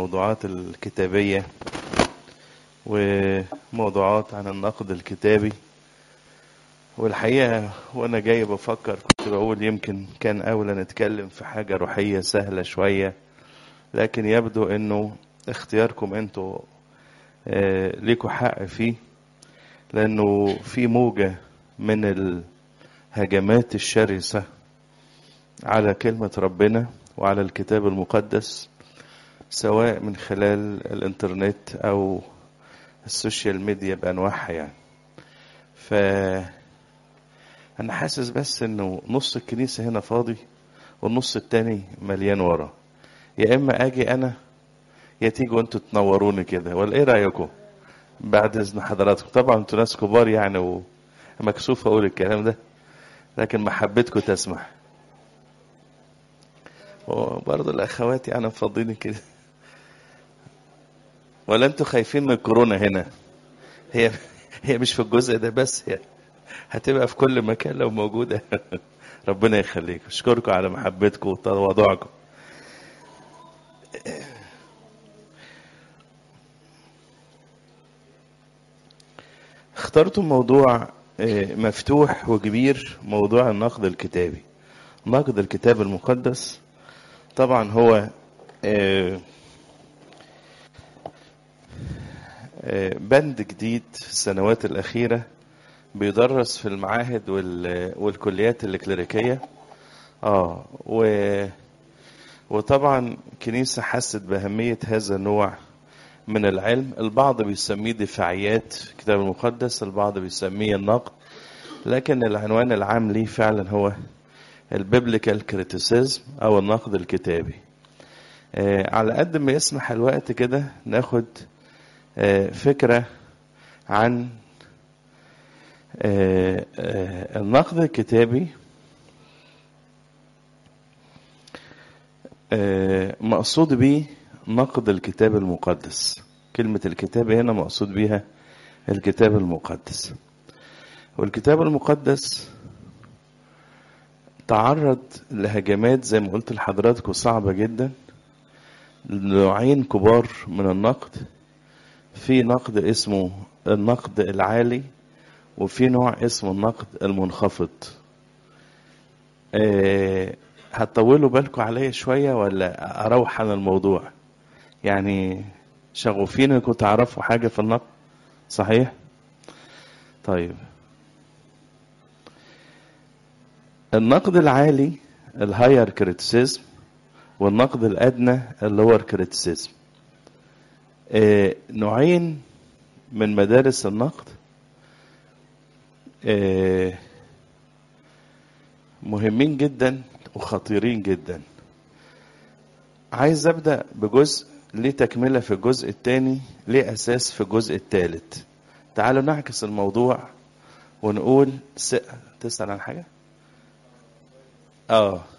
الموضوعات الكتابية وموضوعات عن النقد الكتابي والحقيقة وأنا جاي بفكر كنت بقول يمكن كان أولى نتكلم في حاجة روحية سهلة شوية لكن يبدو إنه اختياركم أنتوا آه، ليكوا حق فيه لأنه في موجة من الهجمات الشرسة على كلمة ربنا وعلى الكتاب المقدس سواء من خلال الانترنت أو السوشيال ميديا بأنواعها يعني ف أنا حاسس بس إنه نص الكنيسة هنا فاضي والنص التاني مليان ورا يا إما أجي أنا يا تيجوا أنتوا تنوروني كده ولا إيه رأيكم؟ بعد إذن حضراتكم طبعا أنتوا ناس كبار يعني ومكسوف أقول الكلام ده لكن محبتكم تسمح وبرضه الأخوات يعني مفضيني كده ولا أنتوا خايفين من الكورونا هنا هي هي مش في الجزء ده بس هي هتبقى في كل مكان لو موجودة ربنا يخليك أشكركم على محبتكم وتواضعكم اخترتم موضوع آه، مفتوح وكبير موضوع النقد الكتابي نقد الكتاب المقدس طبعا هو آه، آه، بند جديد في السنوات الأخيرة بيدرس في المعاهد وال- والكليات الكليريكية اه و وطبعا كنيسة حست بأهمية هذا النوع من العلم البعض بيسميه دفاعيات الكتاب المقدس البعض بيسميه النقد لكن العنوان العام ليه فعلا هو البيبليكال كريتيسيزم او النقد الكتابي آه، على قد ما يسمح الوقت كده ناخد آه، فكرة عن آه، آه، النقد الكتابي آه، مقصود بيه نقد الكتاب المقدس كلمة الكتاب هنا مقصود بيها الكتاب المقدس والكتاب المقدس تعرض لهجمات زي ما قلت لحضراتكم صعبة جدا نوعين كبار من النقد في نقد اسمه النقد العالي وفي نوع اسمه النقد المنخفض أه هتطولوا بالكم عليا شوية ولا أروح عن الموضوع يعني شغوفين انكم تعرفوا حاجة في النقد صحيح طيب النقد العالي الهاير كريتيسيزم والنقد الأدنى اللور كريتيسيزم آه نوعين من مدارس النقد آه مهمين جدا وخطيرين جدا عايز ابدا بجزء ليه تكمله في الجزء الثاني ليه اساس في الجزء الثالث تعالوا نعكس الموضوع ونقول س... تسال عن حاجه اه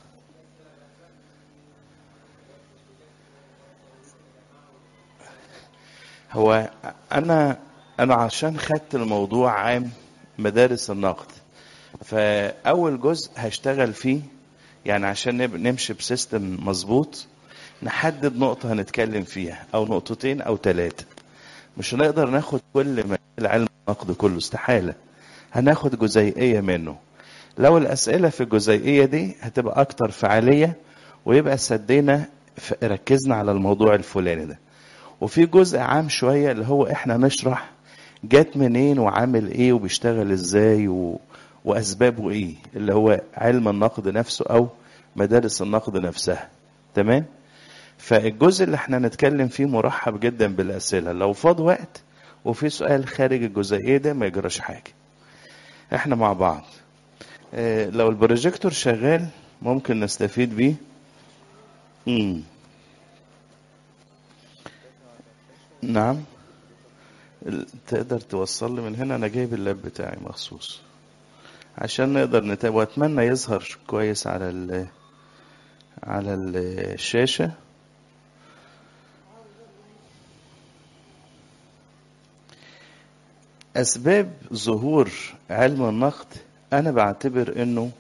هو انا انا عشان خدت الموضوع عام مدارس النقد فاول جزء هشتغل فيه يعني عشان نب- نمشي بسيستم مظبوط نحدد نقطة هنتكلم فيها أو نقطتين أو ثلاثة مش هنقدر ناخد كل مجال علم النقد كله استحالة هناخد جزيئية منه لو الأسئلة في الجزيئية دي هتبقى أكتر فعالية ويبقى سدينا ف- ركزنا على الموضوع الفلاني ده وفي جزء عام شوية اللي هو احنا نشرح جات منين وعامل ايه وبيشتغل ازاي و... واسبابه ايه اللي هو علم النقد نفسه او مدارس النقد نفسها تمام فالجزء اللي احنا هنتكلم فيه مرحب جدا بالاسئله لو فاض وقت وفي سؤال خارج الجزئيه ده ما يجراش حاجه احنا مع بعض اه لو البروجيكتور شغال ممكن نستفيد بيه امم نعم ال- تقدر توصل لي من هنا انا جايب اللاب بتاعي مخصوص عشان نقدر نتابع واتمنى يظهر كويس على ال على ال- الشاشة أسباب ظهور علم النقد أنا بعتبر إنه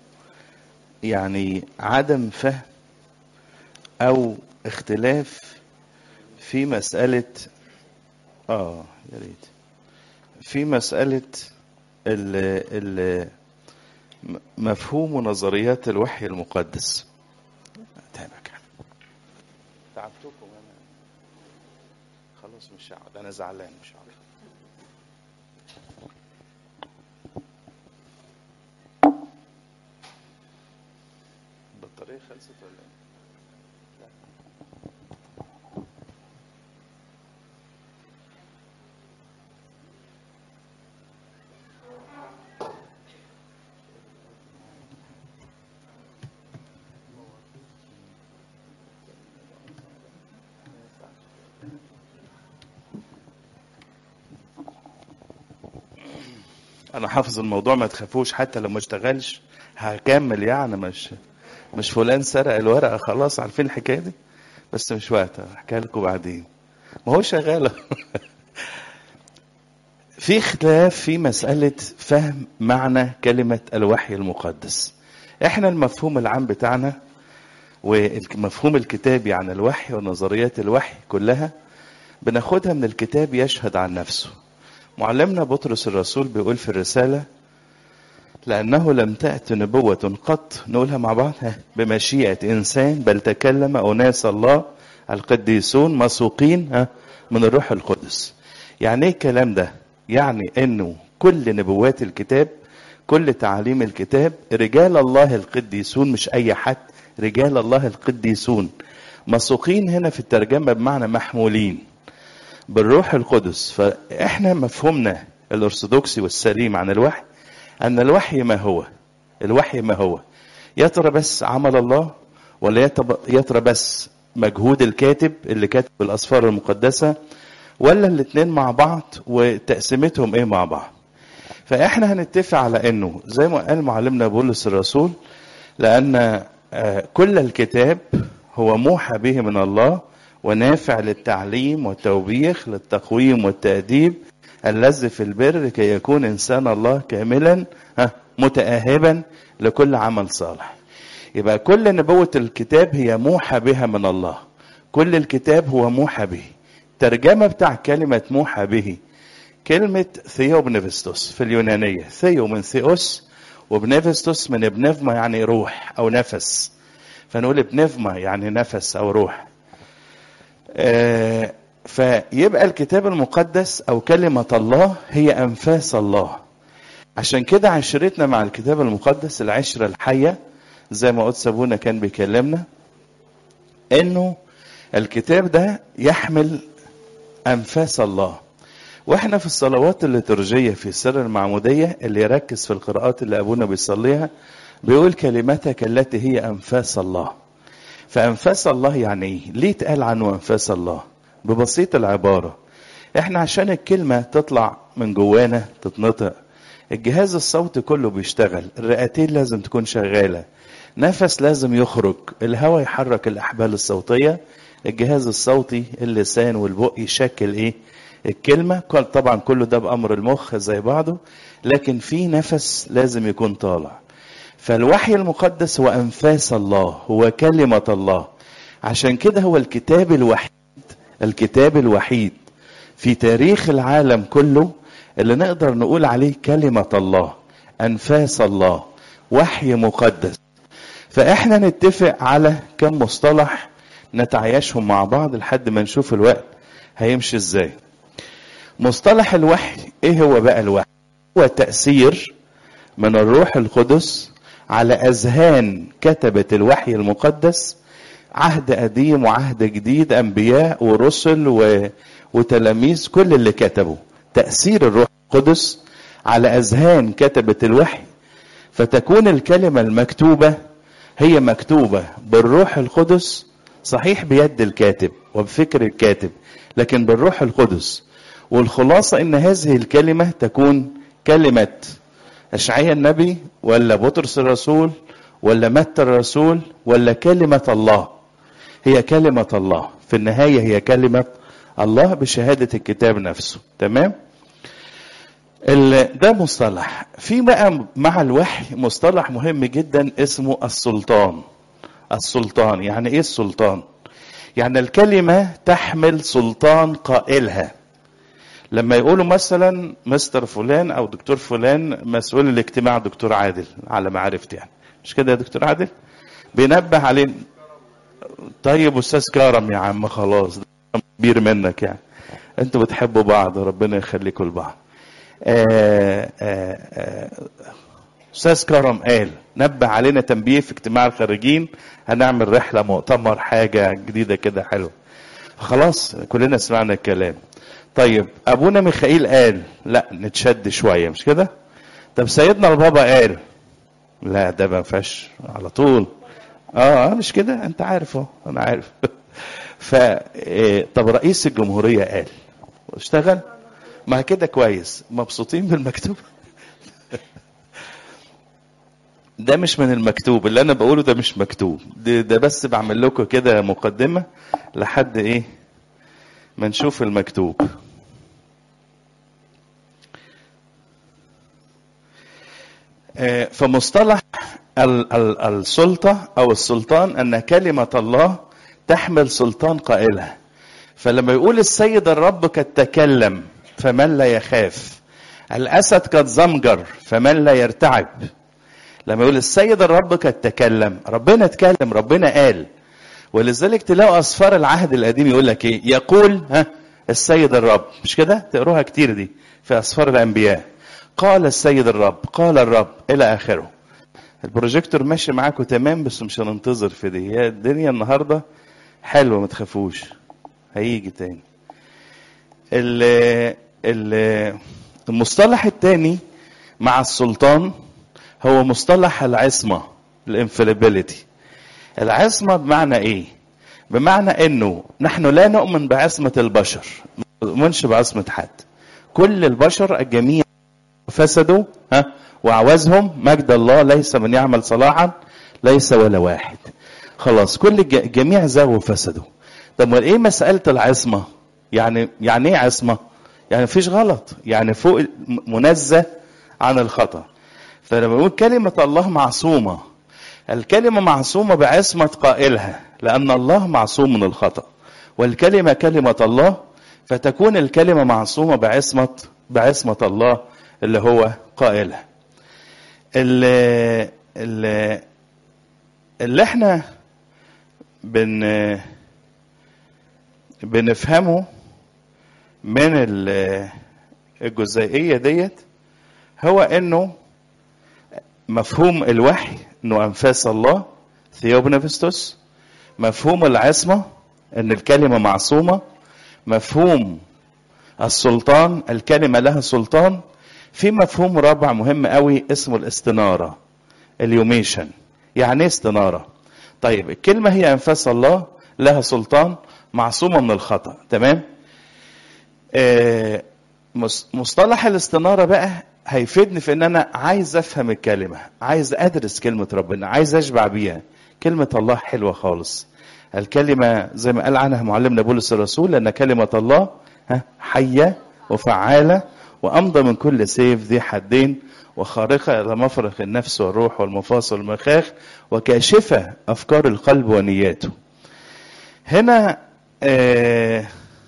يعني عدم فهم أو اختلاف في مسألة اه يا ريت في مسألة ال ال م- مفهوم ونظريات الوحي المقدس تعبك تعبتكم انا خلاص مش هقعد انا زعلان مش هقعد البطارية خلصت ولا ايه؟ انا حافظ الموضوع ما تخافوش حتى لو ما اشتغلش هكمل يعني مش مش فلان سرق الورقه خلاص عارفين الحكايه دي بس مش وقت احكي لكم بعدين ما هو شغال في اختلاف في مسألة فهم معنى كلمة الوحي المقدس احنا المفهوم العام بتاعنا ومفهوم الكتابي عن الوحي ونظريات الوحي كلها بناخدها من الكتاب يشهد عن نفسه معلمنا بطرس الرسول بيقول في الرسالة لأنه لم تأت نبوة قط نقولها مع بعض ها، بمشيئة إنسان بل تكلم أناس الله القديسون مسوقين ها، من الروح القدس يعني ايه الكلام ده يعني انه كل نبوات الكتاب كل تعاليم الكتاب رجال الله القديسون مش اي حد رجال الله القديسون مسوقين هنا في الترجمة بمعنى محمولين بالروح القدس فاحنا مفهومنا الارثوذكسي والسليم عن الوحي ان الوحي ما هو الوحي ما هو يا ترى بس عمل الله ولا يا تب- يا ترى بس مجهود الكاتب اللي كاتب الاسفار المقدسه ولا الاتنين مع بعض وتقسيمتهم ايه مع بعض فاحنا هنتفق على انه زي ما قال معلمنا بولس الرسول لان آه، كل الكتاب هو موحى به من الله ونافع للتعليم والتوبيخ للتقويم والتأديب الذي في البر لكي يكون إنسان الله كاملا ها، متأهبا لكل عمل صالح يبقى كل نبوة الكتاب هي موحى بها من الله كل الكتاب هو موحى به ترجمة بتاع كلمة موحى به كلمة ثيو بنفستوس في اليونانية ثيو من ثيوس وبنفستوس من بنفما يعني روح أو نفس فنقول بنفما يعني نفس أو روح آه، فيبقى الكتاب المقدس أو كلمة الله هي أنفاس الله عشان كده عشرتنا مع الكتاب المقدس العشرة الحية زي ما قدس أبونا كان بيكلمنا إنه الكتاب ده يحمل أنفاس الله واحنا في الصلوات الليتورجية في السر المعمودية اللي يركز في القراءات اللي أبونا بيصليها بيقول كلمتك التي هي أنفاس الله فأنفاس الله يعني إيه؟ ليه اتقال عنه أنفاس الله؟ ببسيط العبارة احنا عشان الكلمة تطلع من جوانا تتنطق الجهاز الصوتي كله بيشتغل الرئتين لازم تكون شغالة نفس لازم يخرج الهواء يحرك الأحبال الصوتية الجهاز الصوتي اللسان والبق يشكل ايه الكلمة كل- طبعا كله ده بأمر المخ زي بعضه لكن في نفس لازم يكون طالع فالوحي المقدس هو أنفاس الله هو كلمة الله عشان كده هو الكتاب الوحيد الكتاب الوحيد في تاريخ العالم كله اللي نقدر نقول عليه كلمة الله أنفاس الله وحي مقدس فإحنا نتفق على كم مصطلح نتعايشهم مع بعض لحد ما نشوف الوقت هيمشي ازاي مصطلح الوحي ايه هو بقى الوحي هو تأثير من الروح القدس على أذهان كتبة الوحي المقدس عهد قديم وعهد جديد أنبياء ورسل و... وتلاميذ كل اللي كتبوا تأثير الروح القدس على أذهان كتبة الوحي فتكون الكلمة المكتوبة هي مكتوبة بالروح القدس صحيح بيد الكاتب وبفكر الكاتب لكن بالروح القدس والخلاصة ان هذه الكلمة تكون كلمة اشعياء النبي ولا بطرس الرسول ولا متى الرسول ولا كلمة الله هي كلمة الله في النهاية هي كلمة الله بشهادة الكتاب نفسه تمام ال- ده مصطلح في بقى مع الوحي مصطلح مهم جدا اسمه السلطان السلطان يعني ايه السلطان يعني الكلمة تحمل سلطان قائلها لما يقولوا مثلا مستر فلان او دكتور فلان مسؤول الاجتماع دكتور عادل على معرفتي يعني مش كده يا دكتور عادل بينبه عليه طيب استاذ كرم يا عم خلاص ده كبير منك يعني انتوا بتحبوا بعض ربنا يخليكم لبعض آه، آه، آه، استاذ كرم قال نبه علينا تنبيه في اجتماع الخريجين هنعمل رحله مؤتمر حاجه جديده كده حلوه خلاص كلنا سمعنا الكلام طيب ابونا ميخائيل قال لا نتشد شويه مش كده طب سيدنا البابا قال لا ده ما فيهاش على طول اه مش كده انت عارف اهو انا عارف ف إيه، طب رئيس الجمهوريه قال اشتغل ما كده كويس مبسوطين بالمكتوب ده مش من المكتوب اللي انا بقوله ده مش مكتوب ده, ده بس بعمل لكم كده مقدمه لحد ايه ما نشوف المكتوب آه، فمصطلح ال- ال- السلطة أو السلطان أن كلمة الله تحمل سلطان قائلها فلما يقول السيد الرب قد تكلم فمن لا يخاف الأسد قد زمجر فمن لا يرتعب لما يقول السيد الرب قد تكلم ربنا اتكلم ربنا قال ولذلك تلاقوا أسفار العهد القديم يقول لك إيه يقول ها السيد الرب مش كده تقروها كتير دي في أسفار الأنبياء قال السيد الرب قال الرب إلى آخره البروجيكتور ماشي معاكم تمام بس مش هننتظر في دي هي الدنيا النهارده حلوه ما تخافوش هيجي تاني ال ال المصطلح الثاني مع السلطان هو مصطلح العصمه الانفليبيليتي العصمه بمعنى ايه بمعنى انه نحن لا نؤمن بعصمه البشر ما نؤمنش بعصمه حد كل البشر الجميع فسدوا ها وعوزهم مجد الله ليس من يعمل صلاحا ليس ولا واحد خلاص كل الج- الجميع زاغوا وفسدوا طب امال ايه مساله العصمه يعني يعني ايه عصمه يعني مفيش غلط يعني فوق م- منزه عن الخطا فلما بنقول كلمه الله معصومه الكلمه معصومه بعصمه قائلها لان الله معصوم من الخطا والكلمه كلمه الله فتكون الكلمه معصومه بعصمه بعصمه الله اللي هو قائلها اللي, اللي, اللي احنا بن بنفهمه من ال- الجزئية ديت هو انه مفهوم الوحي انه انفاس الله ثيوبنفستوس مفهوم العصمة ان الكلمة معصومة مفهوم السلطان الكلمة لها سلطان في مفهوم رابع مهم قوي اسمه الاستنارة اليوميشن يعني ايه استنارة طيب الكلمة هي أنفاس الله لها سلطان معصومة من الخطأ تمام آه، مص- مصطلح الاستنارة بقى هيفيدني في ان انا عايز افهم الكلمة عايز ادرس كلمة ربنا عايز اشبع بيها كلمة الله حلوة خالص الكلمة زي ما قال عنها معلمنا بولس الرسول ان كلمة الله ها، حية وفعالة وامضى من كل سيف ذي حدين وخارقة إلى مفرق النفس والروح والمفاصل والمخاخ وكاشفة أفكار القلب ونياته هنا آه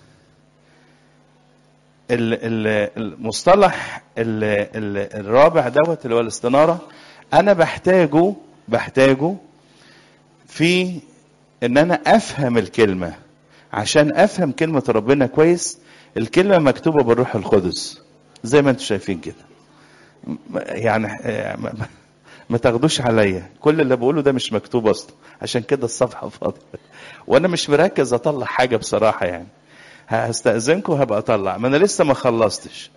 ال- ال- المصطلح ال- ال- الرابع دوت اللي هو الاستنارة أنا بحتاجه بحتاجه في إن أنا أفهم الكلمة عشان أفهم كلمة ربنا كويس الكلمة مكتوبة بالروح القدس زي ما انتم شايفين كده م- يعني آه، ما- ما- ما تاخدوش عليا كل اللي بقوله ده مش مكتوب اصلا عشان كده الصفحه فاضيه وانا مش مركز اطلع حاجه بصراحه يعني هستأذنكم هبقى اطلع ما انا لسه ما خلصتش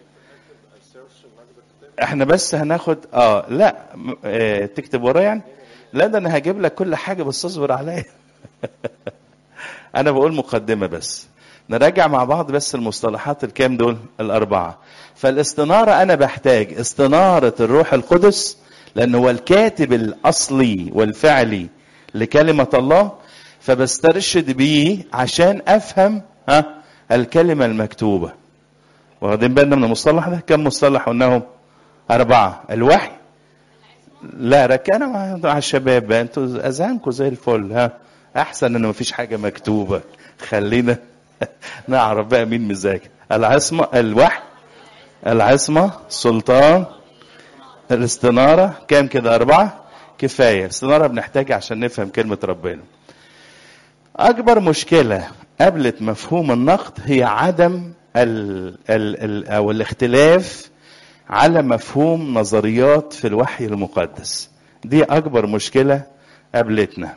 احنا بس هناخد اه لا م- آه تكتب ورايا يعني لا ده انا هجيب لك كل حاجه بس اصبر عليا انا بقول مقدمه بس نراجع مع بعض بس المصطلحات الكام دول الاربعه فالاستناره انا بحتاج استناره الروح القدس لانه هو الكاتب الاصلي والفعلي لكلمه الله فبسترشد بيه عشان افهم ها الكلمه المكتوبه واخدين بالنا من المصطلح ده كم مصطلح قلناهم اربعه الوحي لا ركنا مع مع الشباب بقى. انتوا اذهانكم زي الفل ها احسن ان مفيش حاجه مكتوبه خلينا نعرف بقى مين مذاكر العصمة الوحي العصمة سلطان الاستنارة كام كده أربعة كفاية الاستنارة بنحتاجها عشان نفهم كلمة ربنا أكبر مشكلة قابلت مفهوم النقد هي عدم ال ال ال أو الاختلاف على مفهوم نظريات في الوحي المقدس دي أكبر مشكلة قابلتنا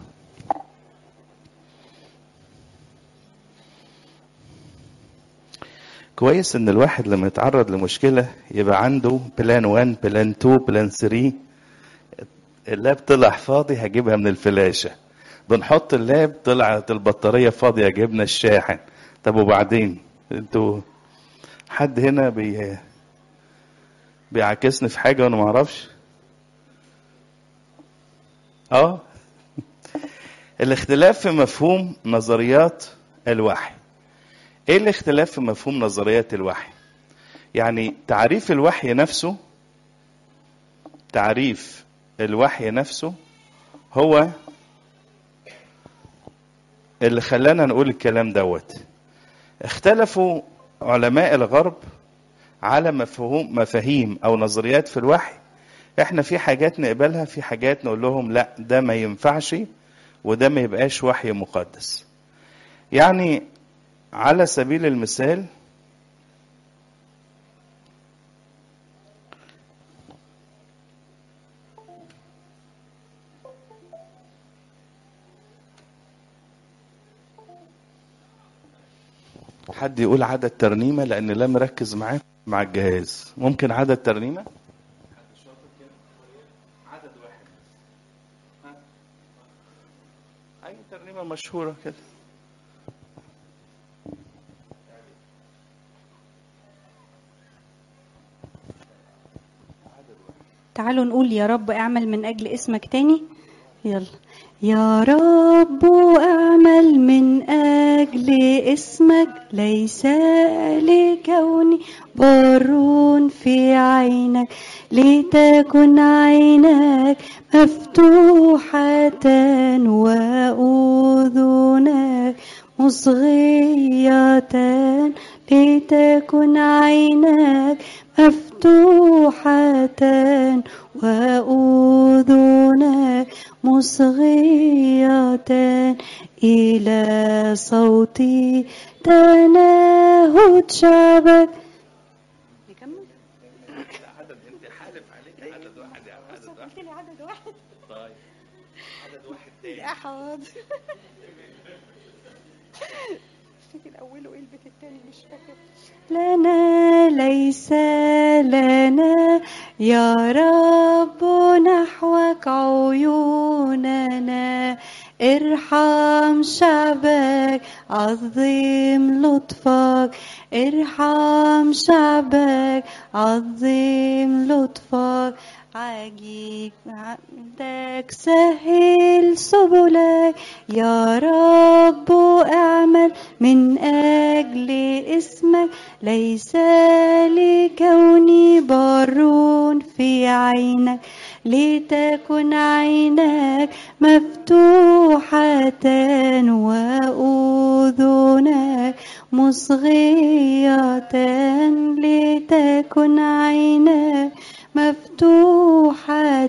كويس ان الواحد لما يتعرض لمشكله يبقى عنده بلان 1 بلان 2 بلان 3 اللاب طلع فاضي هجيبها من الفلاشه بنحط اللاب طلعت البطاريه فاضيه جبنا الشاحن طب وبعدين انتوا حد هنا بي بيعاكسني في حاجه وانا ما اعرفش اه الاختلاف في مفهوم نظريات الوحي ايه الاختلاف في مفهوم نظريات الوحي يعني تعريف الوحي نفسه تعريف الوحي نفسه هو اللي خلانا نقول الكلام دوت اختلفوا علماء الغرب على مفهوم مفاهيم او نظريات في الوحي احنا في حاجات نقبلها في حاجات نقول لهم لا ده ما ينفعش وده ما يبقاش وحي مقدس يعني على سبيل المثال حد يقول عدد ترنيمه لان لا مركز معاه مع الجهاز ممكن عدد ترنيمه عدد واحد اي ترنيمه مشهوره كده تعالوا نقول يا رب اعمل من أجل اسمك تاني يلا يا رب اعمل من أجل اسمك ليس لكوني بار في عينك لتكن عينك مفتوحة وأذنك مصغية لتكن عينك مفتوحة وأذنك مصغية إلى صوتي تناهد شعبك عدد انت حالف عليك عدد واحد يا عم عدد واحد قلت لي عدد واحد طيب عدد واحد تاني يا حاضر افتكر اوله ايه البيت التاني مش فاكر لنا ليس لنا يا رب نحوك عيوننا ارحم شعبك عظيم لطفك ارحم شعبك عظيم لطفك عجيب عندك سهل سبلك يا رب اعمل من أجل اسمك ليس لكوني بار في عينك لتكن عينك مفتوحة وأذنك مصغية لتكن عينك مفتوحة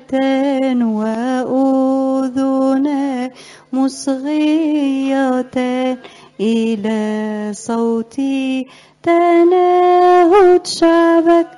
وأذنك مصغية إلى صوتي تناهد شعبك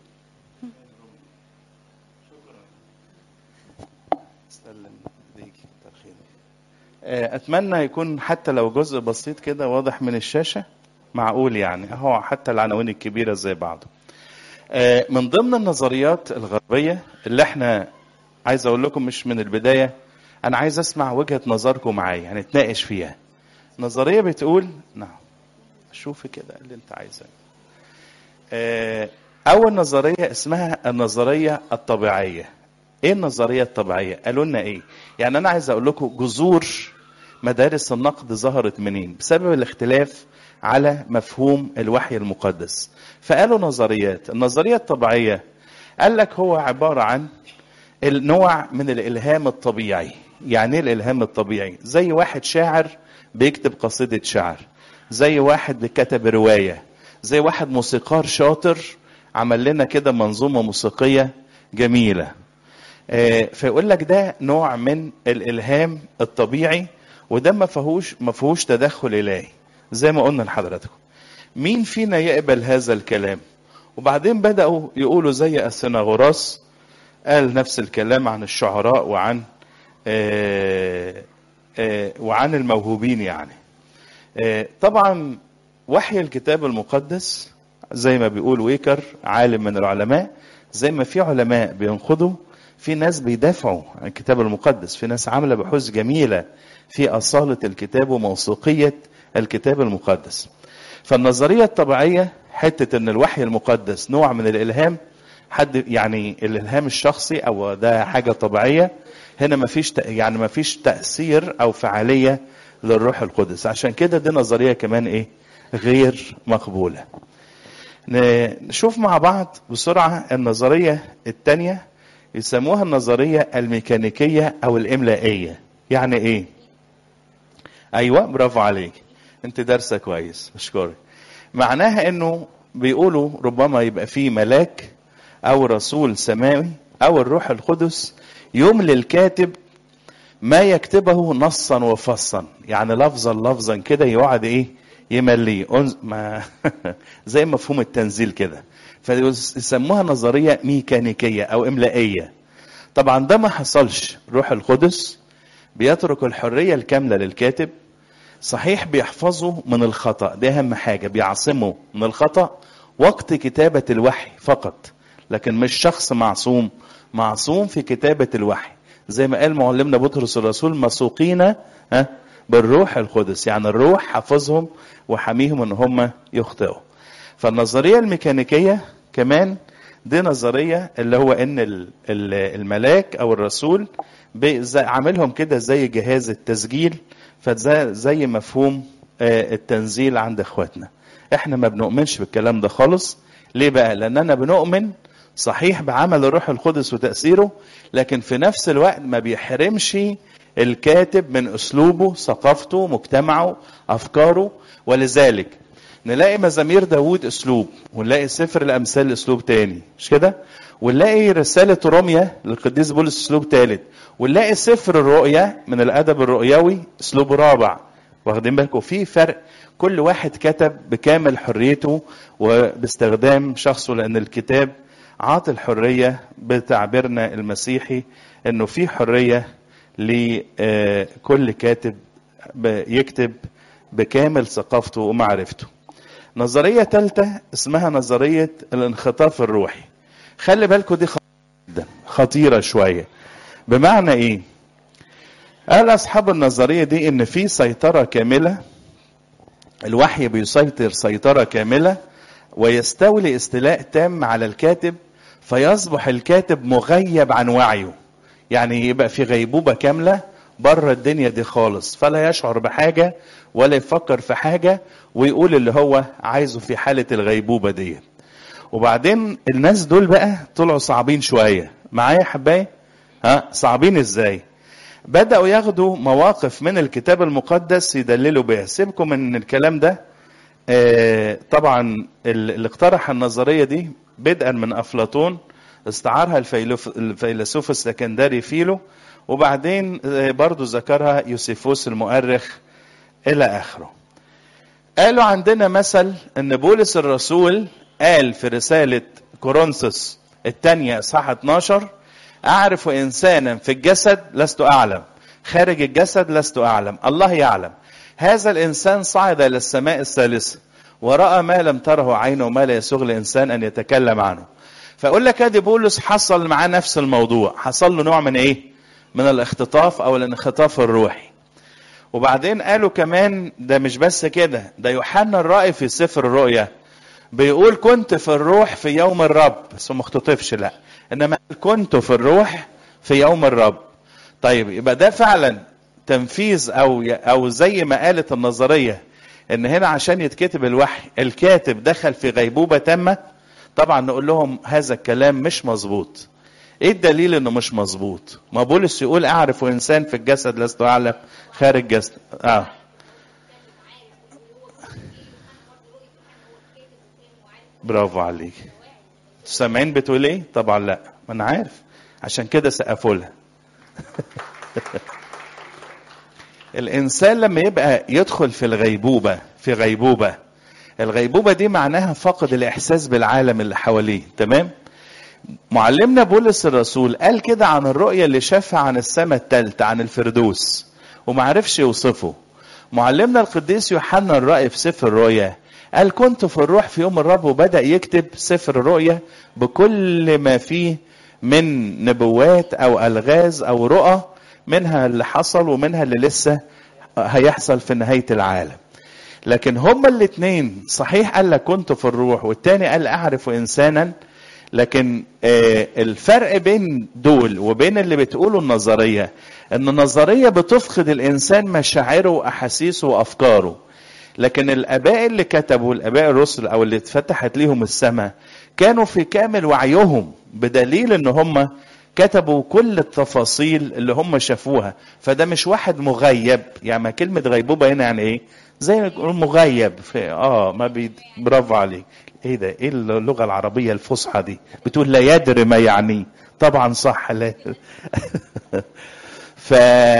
سلم ايديك كتر خيرك. آه، اتمنى يكون حتى لو جزء بسيط كده واضح من الشاشه معقول يعني اهو حتى العناوين الكبيره زي بعض آه، من ضمن النظريات الغربيه اللي احنا عايز اقول لكم مش من البدايه انا عايز اسمع وجهه نظركم معايا هنتناقش فيها نظريه بتقول نعم شوفي كده اللي انت عايزاه آه، اول نظريه اسمها النظريه الطبيعيه ايه النظريه الطبيعيه قالوا لنا ايه يعني انا عايز اقول لكم جذور مدارس النقد ظهرت منين بسبب الاختلاف على مفهوم الوحي المقدس فقالوا نظريات النظريه الطبيعيه قال لك هو عباره عن النوع من الالهام الطبيعي يعني ايه الالهام الطبيعي زي واحد شاعر بيكتب قصيدة شعر زي واحد كتب رواية زي واحد موسيقار شاطر عمل لنا كده منظومة موسيقية جميلة آه، فيقول لك ده نوع من الإلهام الطبيعي وده ما فيهوش ما فيهوش تدخل إلهي زي ما قلنا لحضراتكم مين فينا يقبل هذا الكلام وبعدين بدأوا يقولوا زي أثناغوراس قال نفس الكلام عن الشعراء وعن آه، آه، وعن الموهوبين يعني آه، طبعا وحي الكتاب المقدس زي ما بيقول ويكر عالم من العلماء زي ما في علماء بينقضوا في ناس بيدافعوا عن الكتاب المقدس في ناس عامله بحوث جميله في اصاله الكتاب وموثوقيه الكتاب المقدس فالنظريه الطبيعيه حته ان الوحي المقدس نوع من الالهام حد يعني الالهام الشخصي او ده حاجه طبيعيه هنا ما فيش يعني ما فيش تاثير او فعاليه للروح القدس عشان كده دي نظريه كمان ايه غير مقبوله نشوف مع بعض بسرعه النظريه الثانيه يسموها النظريه الميكانيكيه او الاملائيه يعني ايه ايوه برافو عليك انت دارسه كويس اشكرك معناها انه بيقولوا ربما يبقى في ملاك او رسول سماوي او الروح القدس يملي الكاتب ما يكتبه نصا وفصا يعني لفظا لفظا كده يقعد ايه يمليه أنز- ما زي مفهوم التنزيل كده فيسموها نظريه ميكانيكيه او املائيه طبعا ده ما حصلش روح القدس بيترك الحريه الكامله للكاتب صحيح بيحفظه من الخطأ ده أهم حاجة بيعصمه من الخطأ وقت كتابة الوحي فقط لكن مش شخص معصوم معصوم في كتابة الوحي زي ما قال معلمنا بطرس الرسول مسوقين ها بالروح القدس يعني الروح حفظهم وحميهم ان هم يخطئوا فالنظرية الميكانيكية كمان دي نظرية اللي هو ان ال- ال- الملاك او الرسول بي- زي- عاملهم كده زي جهاز التسجيل فزي زي مفهوم آه، التنزيل عند اخواتنا احنا ما بنؤمنش بالكلام ده خالص ليه بقى لاننا بنؤمن صحيح بعمل الروح القدس وتأثيره لكن في نفس الوقت ما بيحرمش الكاتب من اسلوبه ثقافته مجتمعه افكاره ولذلك نلاقي مزامير داوود اسلوب ونلاقي سفر الامثال اسلوب تاني مش كده ونلاقي رسالة روميا للقديس بولس اسلوب ثالث ونلاقي سفر الرؤيا من الادب الرؤيوي اسلوب رابع واخدين بالكم في فرق كل واحد كتب بكامل حريته وباستخدام شخصه لان الكتاب عاطي الحريه بتعبيرنا المسيحي انه في حريه لكل كاتب ب- يكتب بكامل ثقافته ومعرفته نظرية ثالثة اسمها نظرية الانخطاف الروحي خلي بالكم دي خطيرة جدا خطيرة شوية بمعنى ايه قال اصحاب النظرية دي ان في سيطرة كاملة الوحي بيسيطر سيطرة كاملة ويستولي استيلاء تام على الكاتب فيصبح الكاتب مغيب عن وعيه يعني يبقى في غيبوبة كاملة بره الدنيا دي خالص فلا يشعر بحاجة ولا يفكر في حاجة ويقول اللي هو عايزه في حالة الغيبوبة دي وبعدين الناس دول بقى طلعوا صعبين شوية معايا يا حبايبي ها صعبين ازاي بدأوا ياخدوا مواقف من الكتاب المقدس يدللوا بيها سيبكم من الكلام ده آه، طبعا ال- اللي اقترح النظرية دي بدءا من أفلاطون استعارها الفيلوف- الفيلسوف السكندري فيلو وبعدين آه، برضو ذكرها يوسيفوس المؤرخ إلى آخره قالوا عندنا مثل ان بولس الرسول قال في رسالة كورنثوس الثانية اصحاح 12 اعرف انسانا في الجسد لست اعلم خارج الجسد لست اعلم الله يعلم هذا الانسان صعد الى السماء الثالثة ورأى ما لم تره عينه وما لا يسوغ لانسان ان يتكلم عنه فاقول لك ادي بولس حصل معاه نفس الموضوع حصل له نوع من ايه من الاختطاف او الانخطاف الروحي وبعدين قالوا كمان ده مش بس كده ده يوحنا الرائي في سفر الرؤيا بيقول كنت في الروح في يوم الرب بس هو ما اختطفش لا انما قال كنت في الروح في يوم الرب طيب يبقى ده فعلا تنفيذ او او زي ما قالت النظريه ان هنا عشان يتكتب الوحي الكاتب دخل في غيبوبه تامه طبعا نقول لهم هذا الكلام مش مظبوط ايه الدليل انه مش مظبوط ما بولس يقول اعرف انسان في الجسد لست اعلم خارج جسد اه برافو عليك سامعين بتقول ايه طبعا لا ما انا عارف عشان كده سقفوا لها الانسان لما يبقى يدخل في الغيبوبه في غيبوبه الغيبوبه دي معناها فقد الاحساس بالعالم اللي حواليه تمام معلمنا بولس الرسول قال كده عن الرؤيه اللي شافها عن السماء الثالثه عن الفردوس وما عرفش يوصفه معلمنا القديس يوحنا الرأي في سفر الرؤيا قال كنت في الروح في يوم الرب وبدأ يكتب سفر الرؤيا بكل ما فيه من نبوات أو ألغاز أو رؤى منها اللي حصل ومنها اللي لسه هيحصل في نهاية العالم لكن هما الاثنين صحيح قال لك كنت في الروح والتاني قال أعرف إنسانا لكن آه الفرق بين دول وبين اللي بتقوله النظرية ان النظرية بتفقد الانسان مشاعره واحاسيسه وافكاره لكن الاباء اللي كتبوا الاباء الرسل او اللي اتفتحت ليهم السماء كانوا في كامل وعيهم بدليل ان هم كتبوا كل التفاصيل اللي هم شافوها فده مش واحد مغيب يعني ما كلمة غيبوبة هنا يعني ايه زي ما يقول مغيب في اه ما بي برافو عليك ايه ده ايه اللغة العربية الفصحى دي بتقول لا يدري ما يعني طبعا صح لا ف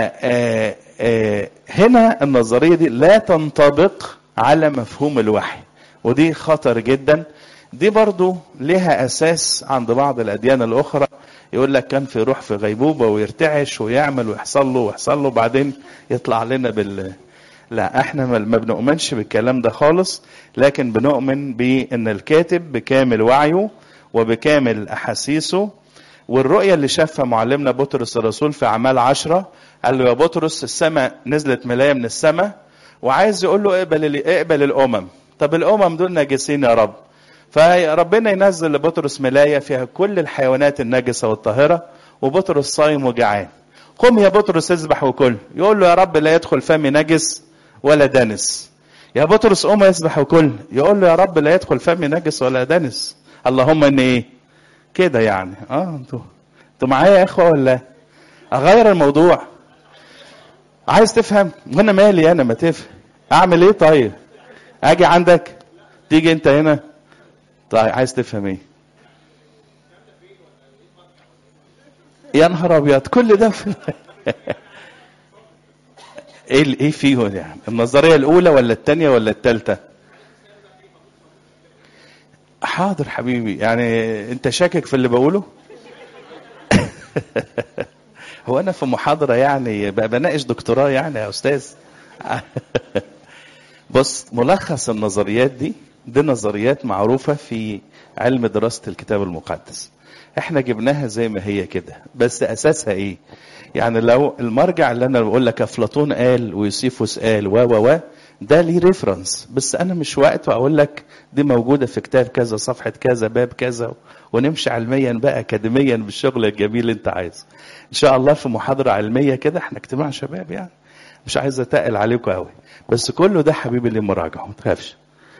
هنا النظرية دي لا تنطبق على مفهوم الوحي ودي خطر جدا دي برضو لها أساس عند بعض الأديان الأخرى يقول لك كان في روح في غيبوبة ويرتعش ويعمل ويحصل له ويحصل له بعدين يطلع لنا بال لا احنا ما بنؤمنش بالكلام ده خالص لكن بنؤمن بان الكاتب بكامل وعيه وبكامل احاسيسه والرؤية اللي شافها معلمنا بطرس الرسول في أعمال عشرة قال له يا بطرس السماء نزلت ملاية من السماء وعايز يقول له اقبل اقبل الأمم طب الأمم دول ناجسين يا رب فربنا ينزل لبطرس ملاية فيها كل الحيوانات النجسة والطاهرة وبطرس صايم وجعان قم يا بطرس اذبح وكل يقول له يا رب لا يدخل فمي نجس ولا دنس يا بطرس قم اذبح وكل يقول له يا رب لا يدخل فمي نجس ولا دنس اللهم ان ايه كده يعني اه انتوا انتوا معايا يا اخوه ولا اغير الموضوع عايز تفهم وانا مالي انا ما تفهم اعمل ايه طيب اجي عندك تيجي انت هنا طيب عايز تفهم ايه يا نهار ابيض كل ده في ايه ايه فيه يعني النظريه الاولى ولا الثانيه ولا الثالثه حاضر حبيبي يعني انت شاكك في اللي بقوله هو انا في محاضره يعني بناقش دكتوراه يعني يا استاذ بص ملخص النظريات دي دي نظريات معروفه في علم دراسه الكتاب المقدس احنا جبناها زي ما هي كده بس اساسها ايه يعني لو المرجع اللي انا بقول لك افلاطون قال ويوسيفوس قال و و و ده ليه ريفرنس بس انا مش وقت اقول لك دي موجوده في كتاب كذا صفحه كذا باب كذا ونمشي علميا بقى اكاديميا بالشغل الجميل اللي انت عايزه ان شاء الله في محاضره علميه كده احنا اجتماع شباب يعني مش عايز اتقل عليكم قوي بس كله ده حبيبي اللي مراجعه ما تخافش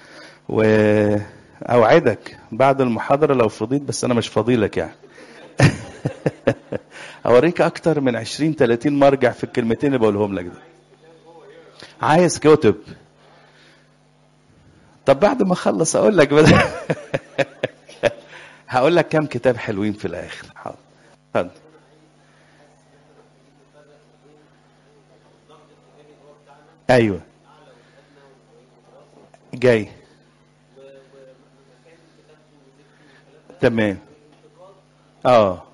واوعدك بعد المحاضره لو فضيت بس انا مش فضيلك يعني اوريك اكتر من 20 30 مرجع في الكلمتين اللي بقولهم لك ده عايز كتب طب بعد ما اخلص اقول لك بدل هقول لك كام كتاب حلوين في الاخر حاضر اتفضل ايوه جاي تمام اه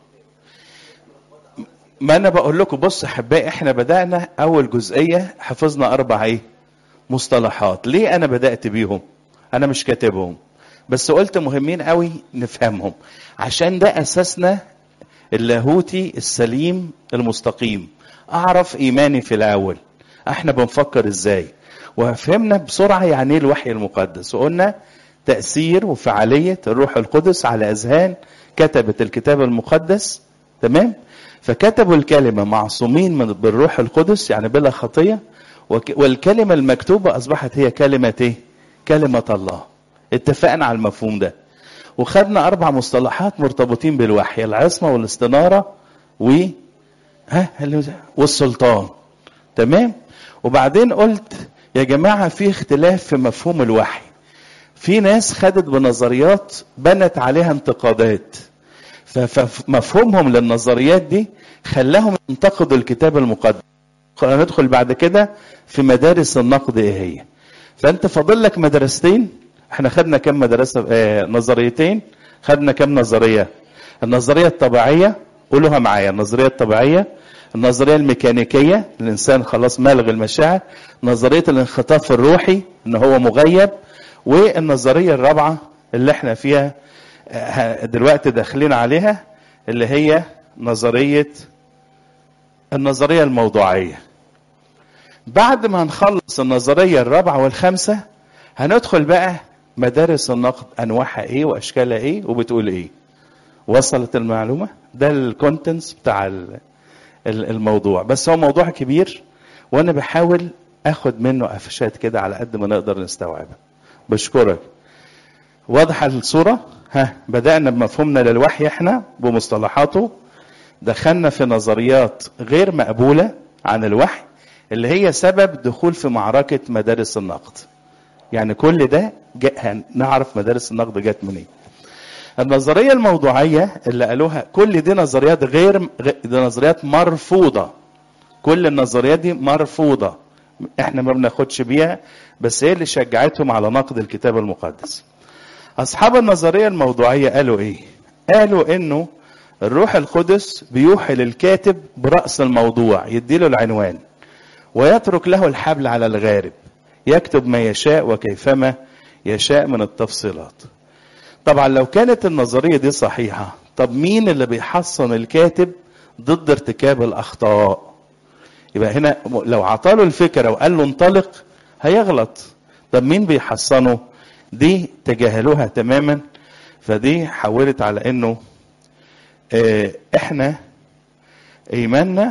ما انا بقول لكم بص احبائي احنا بدانا اول جزئيه حفظنا اربع ايه مصطلحات ليه انا بدات بيهم انا مش كاتبهم بس قلت مهمين قوي نفهمهم عشان ده اساسنا اللاهوتي السليم المستقيم اعرف ايماني في الاول احنا بنفكر ازاي وفهمنا بسرعه يعني ايه الوحي المقدس وقلنا تاثير وفعاليه الروح القدس على اذهان كتبه الكتاب المقدس تمام فكتبوا الكلمة معصومين من بالروح القدس يعني بلا خطية والكلمة المكتوبة أصبحت هي كلمة إيه؟ كلمة الله اتفقنا على المفهوم ده وخدنا أربع مصطلحات مرتبطين بالوحي العصمة والاستنارة و ها والسلطان تمام وبعدين قلت يا جماعة في اختلاف في مفهوم الوحي في ناس خدت بنظريات بنت عليها انتقادات فمفهومهم للنظريات دي خلاهم ينتقدوا الكتاب المقدس ندخل بعد كده في مدارس النقد ايه هي فانت فاضل لك مدرستين احنا خدنا كم مدرسه اه نظريتين خدنا كم نظريه النظريه الطبيعيه قولوها معايا النظريه الطبيعيه النظريه الميكانيكيه الانسان خلاص مالغ المشاعر نظريه الانخطاف الروحي ان هو مغيب والنظريه الرابعه اللي احنا فيها دلوقتي داخلين عليها اللي هي نظريه النظريه الموضوعيه بعد ما نخلص النظريه الرابعه والخامسه هندخل بقى مدارس النقد انواعها ايه واشكالها ايه وبتقول ايه وصلت المعلومه ده الكونتنتس بتاع الموضوع بس هو موضوع كبير وانا بحاول اخد منه قفشات كده على قد ما نقدر نستوعبها بشكرك واضحه الصوره ها بدانا بمفهومنا للوحي احنا بمصطلحاته دخلنا في نظريات غير مقبوله عن الوحي اللي هي سبب دخول في معركه مدارس النقد يعني كل ده نعرف مدارس النقد جت منين النظريه الموضوعيه اللي قالوها كل دي نظريات غير دي نظريات مرفوضه كل النظريات دي مرفوضه احنا ما بناخدش بيها بس هي اللي شجعتهم على نقد الكتاب المقدس اصحاب النظريه الموضوعيه قالوا ايه قالوا انه الروح القدس بيوحي للكاتب براس الموضوع يديله العنوان ويترك له الحبل على الغارب يكتب ما يشاء وكيفما يشاء من التفصيلات طبعا لو كانت النظريه دي صحيحه طب مين اللي بيحصن الكاتب ضد ارتكاب الاخطاء يبقى هنا لو عطاله الفكره وقال له انطلق هيغلط طب مين بيحصنه دي تجاهلوها تماما فدي حولت على انه اه احنا ايماننا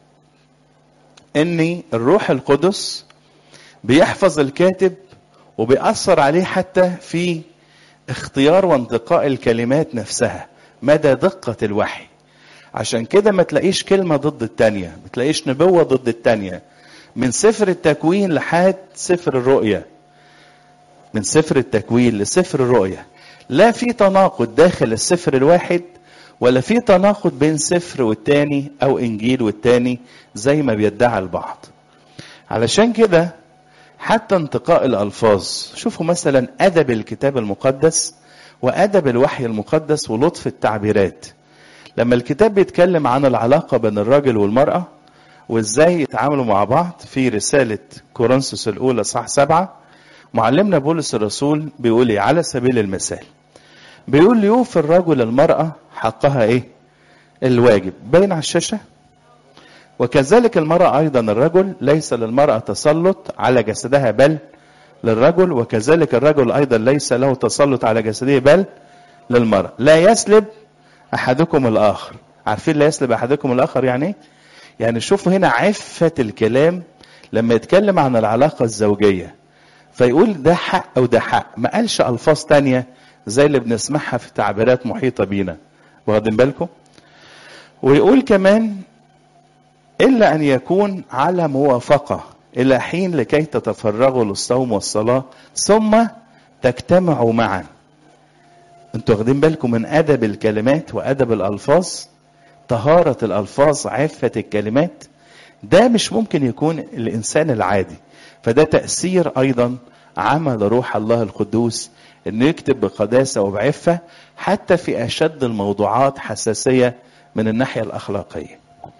ان الروح القدس بيحفظ الكاتب وبيأثر عليه حتى في اختيار وانتقاء الكلمات نفسها مدى دقة الوحي عشان كده ما تلاقيش كلمة ضد التانية ما تلاقيش نبوة ضد التانية من سفر التكوين لحد سفر الرؤية من سفر التكوين لسفر الرؤية لا في تناقض داخل السفر الواحد ولا في تناقض بين سفر والتاني او انجيل والتاني زي ما بيدعي البعض علشان كده حتى انتقاء الالفاظ شوفوا مثلا ادب الكتاب المقدس وادب الوحي المقدس ولطف التعبيرات لما الكتاب بيتكلم عن العلاقه بين الراجل والمراه وازاي يتعاملوا مع بعض في رساله كورنثوس الاولى صح سبعة معلمنا بولس الرسول بيقول ايه على سبيل المثال بيقول يوفي الرجل المراه حقها ايه الواجب باين على الشاشه وكذلك المرأة أيضا الرجل ليس للمرأة تسلط على جسدها بل للرجل وكذلك الرجل أيضا ليس له تسلط على جسده بل للمرأة لا يسلب أحدكم الآخر عارفين لا يسلب أحدكم الآخر يعني إيه؟ يعني شوفوا هنا عفة الكلام لما يتكلم عن العلاقة الزوجية فيقول ده حق أو ده حق ما قالش ألفاظ تانية زي اللي بنسمعها في تعبيرات محيطة بينا واخدين بالكم ويقول كمان إلا أن يكون على موافقة إلى حين لكي تتفرغوا للصوم والصلاة ثم تجتمعوا معا انتوا واخدين بالكم من أدب الكلمات وأدب الألفاظ طهارة الألفاظ عفة الكلمات ده مش ممكن يكون الإنسان العادي فده تأثير أيضا عمل روح الله القدوس انه يكتب بقداسة وبعفة حتى في أشد الموضوعات حساسية من الناحية الأخلاقية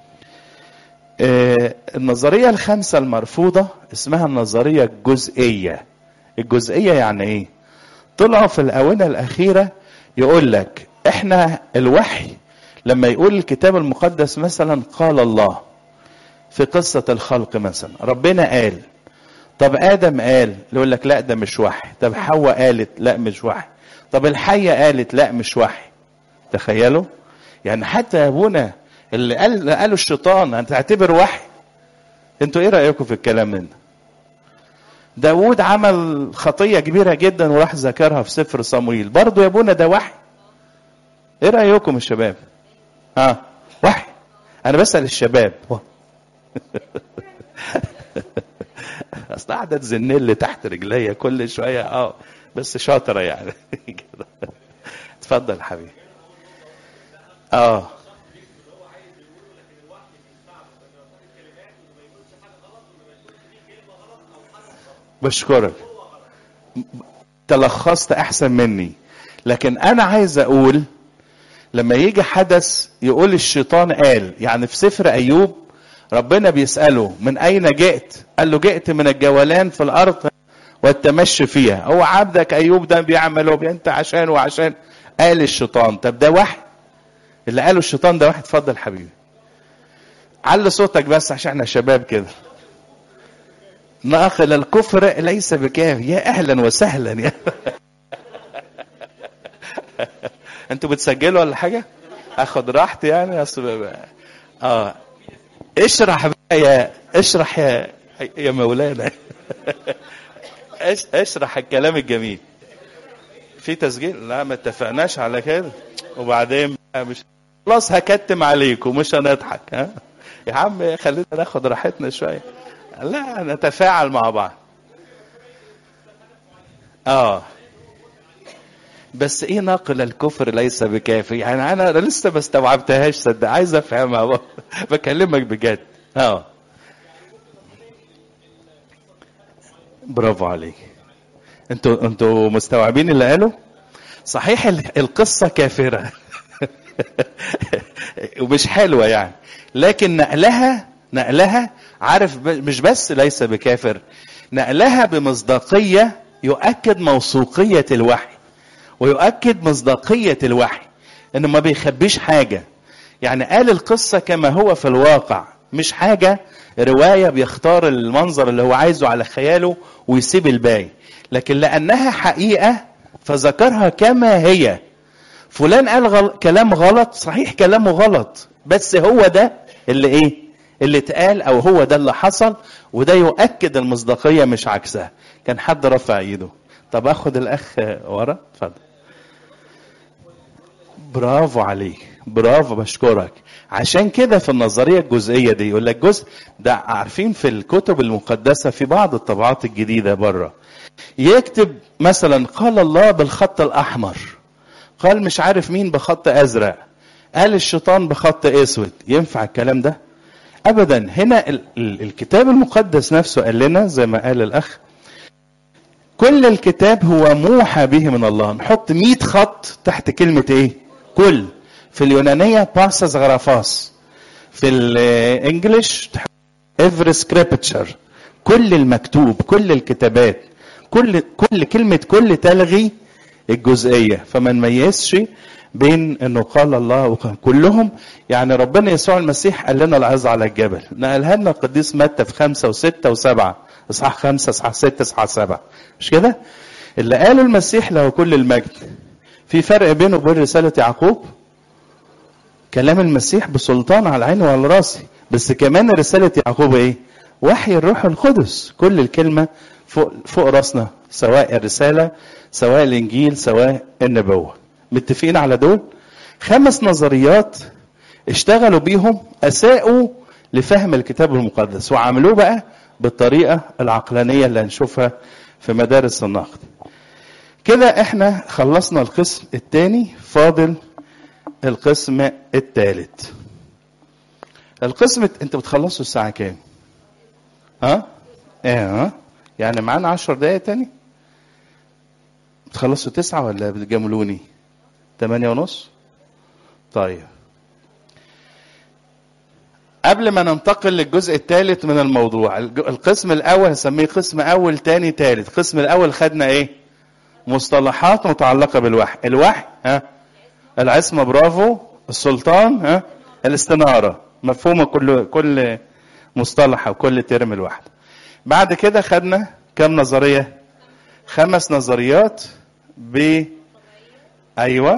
النظرية الخامسة المرفوضة اسمها النظرية الجزئية الجزئية يعني ايه طلعوا في الآونة الأخيرة يقول لك احنا الوحي لما يقول الكتاب المقدس مثلا قال الله في قصة الخلق مثلا ربنا قال طب آدم قال يقول لك لا ده مش وحي طب حواء قالت لا مش وحي طب الحية قالت لا مش وحي تخيلوا يعني حتى يا ابونا اللي قال قالوا الشيطان هتعتبر وحي انتوا ايه رايكم في الكلام من ده داود عمل خطية كبيرة جدا وراح ذكرها في سفر صمويل برضه يا ابونا ده وحي ايه رأيكم الشباب ها وحي انا بسأل الشباب اصل قاعدة تزن لي تحت رجليا كل شوية اه بس شاطره يعني كده اتفضل حبيبي اه بشكرك تلخصت احسن مني لكن انا عايز اقول لما يجي حدث يقول الشيطان قال يعني في سفر ايوب ربنا بيساله من اين جئت قال له جئت من الجولان في الارض والتمشي فيها هو عبدك ايوب ده بيعمل وبي- انت عشان وعشان قال الشيطان طب ده واحد اللي قاله الشيطان ده واحد اتفضل حبيبي علي صوتك بس عشان احنا شباب كده ناقل الكفر ليس بكاف يا اهلا وسهلا يا انتوا بتسجلوا ولا حاجه اخد راحتي يعني اصل اه اشرح بقى يا اشرح يا يا مولانا اش- اشرح الكلام الجميل في تسجيل لا ما اتفقناش على كده وبعدين بقى مش خلاص هكتم عليك ومش هنضحك ها يا عم خلينا ناخد راحتنا شويه لا نتفاعل مع بعض اه بس ايه ناقل الكفر ليس بكافي يعني انا أنا لسه ما استوعبتهاش صدق عايز افهمها بقى. بكلمك بجد اه برافو عليك انتوا انتوا مستوعبين اللي قاله صحيح ال- القصه كافره ومش حلوه يعني لكن نقلها نقلها عارف ب- مش بس ليس بكافر نقلها بمصداقيه يؤكد موثوقيه الوحي ويؤكد مصداقيه الوحي انه ما بيخبيش حاجه يعني قال القصه كما هو في الواقع مش حاجه روايه بيختار المنظر اللي هو عايزه على خياله ويسيب الباقي لكن لانها حقيقه فذكرها كما هي فلان قال غل... كلام غلط صحيح كلامه غلط بس هو ده اللي ايه اللي اتقال او هو ده اللي حصل وده يؤكد المصداقيه مش عكسها كان حد رفع ايده طب اخد الاخ ورا اتفضل برافو عليك برافو بشكرك عشان كده في النظريه الجزئيه دي يقول لك جزء ده عارفين في الكتب المقدسه في بعض الطبعات الجديده بره يكتب مثلا قال الله بالخط الاحمر قال مش عارف مين بخط ازرق قال الشيطان بخط اسود ينفع الكلام ده ابدا هنا ال- ال- الكتاب المقدس نفسه قال لنا زي ما قال الاخ كل الكتاب هو موحى به من الله نحط 100 خط تحت كلمة ايه كل في اليونانية باسس غرافاس في الانجليش every scripture كل المكتوب كل الكتابات كل كل كلمة كل تلغي الجزئية فما نميزش بين انه قال الله وقال كلهم يعني ربنا يسوع المسيح قال لنا العظة على الجبل نقلها لنا القديس متى في خمسة وستة وسبعة اصحاح خمسة اصحاح ستة اصحاح سبعة مش كده؟ اللي قاله المسيح له كل المجد في فرق بينه وبين رسالة يعقوب كلام المسيح بسلطان على عيني وعلى راسي بس كمان رسالة يعقوب ايه؟ وحي الروح القدس كل الكلمة فوق فوق راسنا سواء الرسالة سواء الانجيل سواء النبوة متفقين على دول؟ خمس نظريات اشتغلوا بيهم اساءوا لفهم الكتاب المقدس وعملوه بقى بالطريقة العقلانية اللي هنشوفها في مدارس النقد كده احنا خلصنا القسم الثاني فاضل القسم الثالث القسم الت- انت بتخلصوا الساعة كام؟ ها؟ ايه ها؟ يعني معانا عشر دقايق تاني؟ بتخلصوا تسعة ولا بتجاملوني؟ تمانية ونص؟ طيب قبل ما ننتقل للجزء الثالث من الموضوع الج- القسم الاول هسميه قسم اول تاني تالت القسم الاول خدنا ايه مصطلحات متعلقه بالوحي الوحي ها العصمه برافو السلطان ها الاستناره مفهومه كل كل مصطلح او كل ترم لوحده بعد كده خدنا كم نظريه خمس نظريات ب ايوه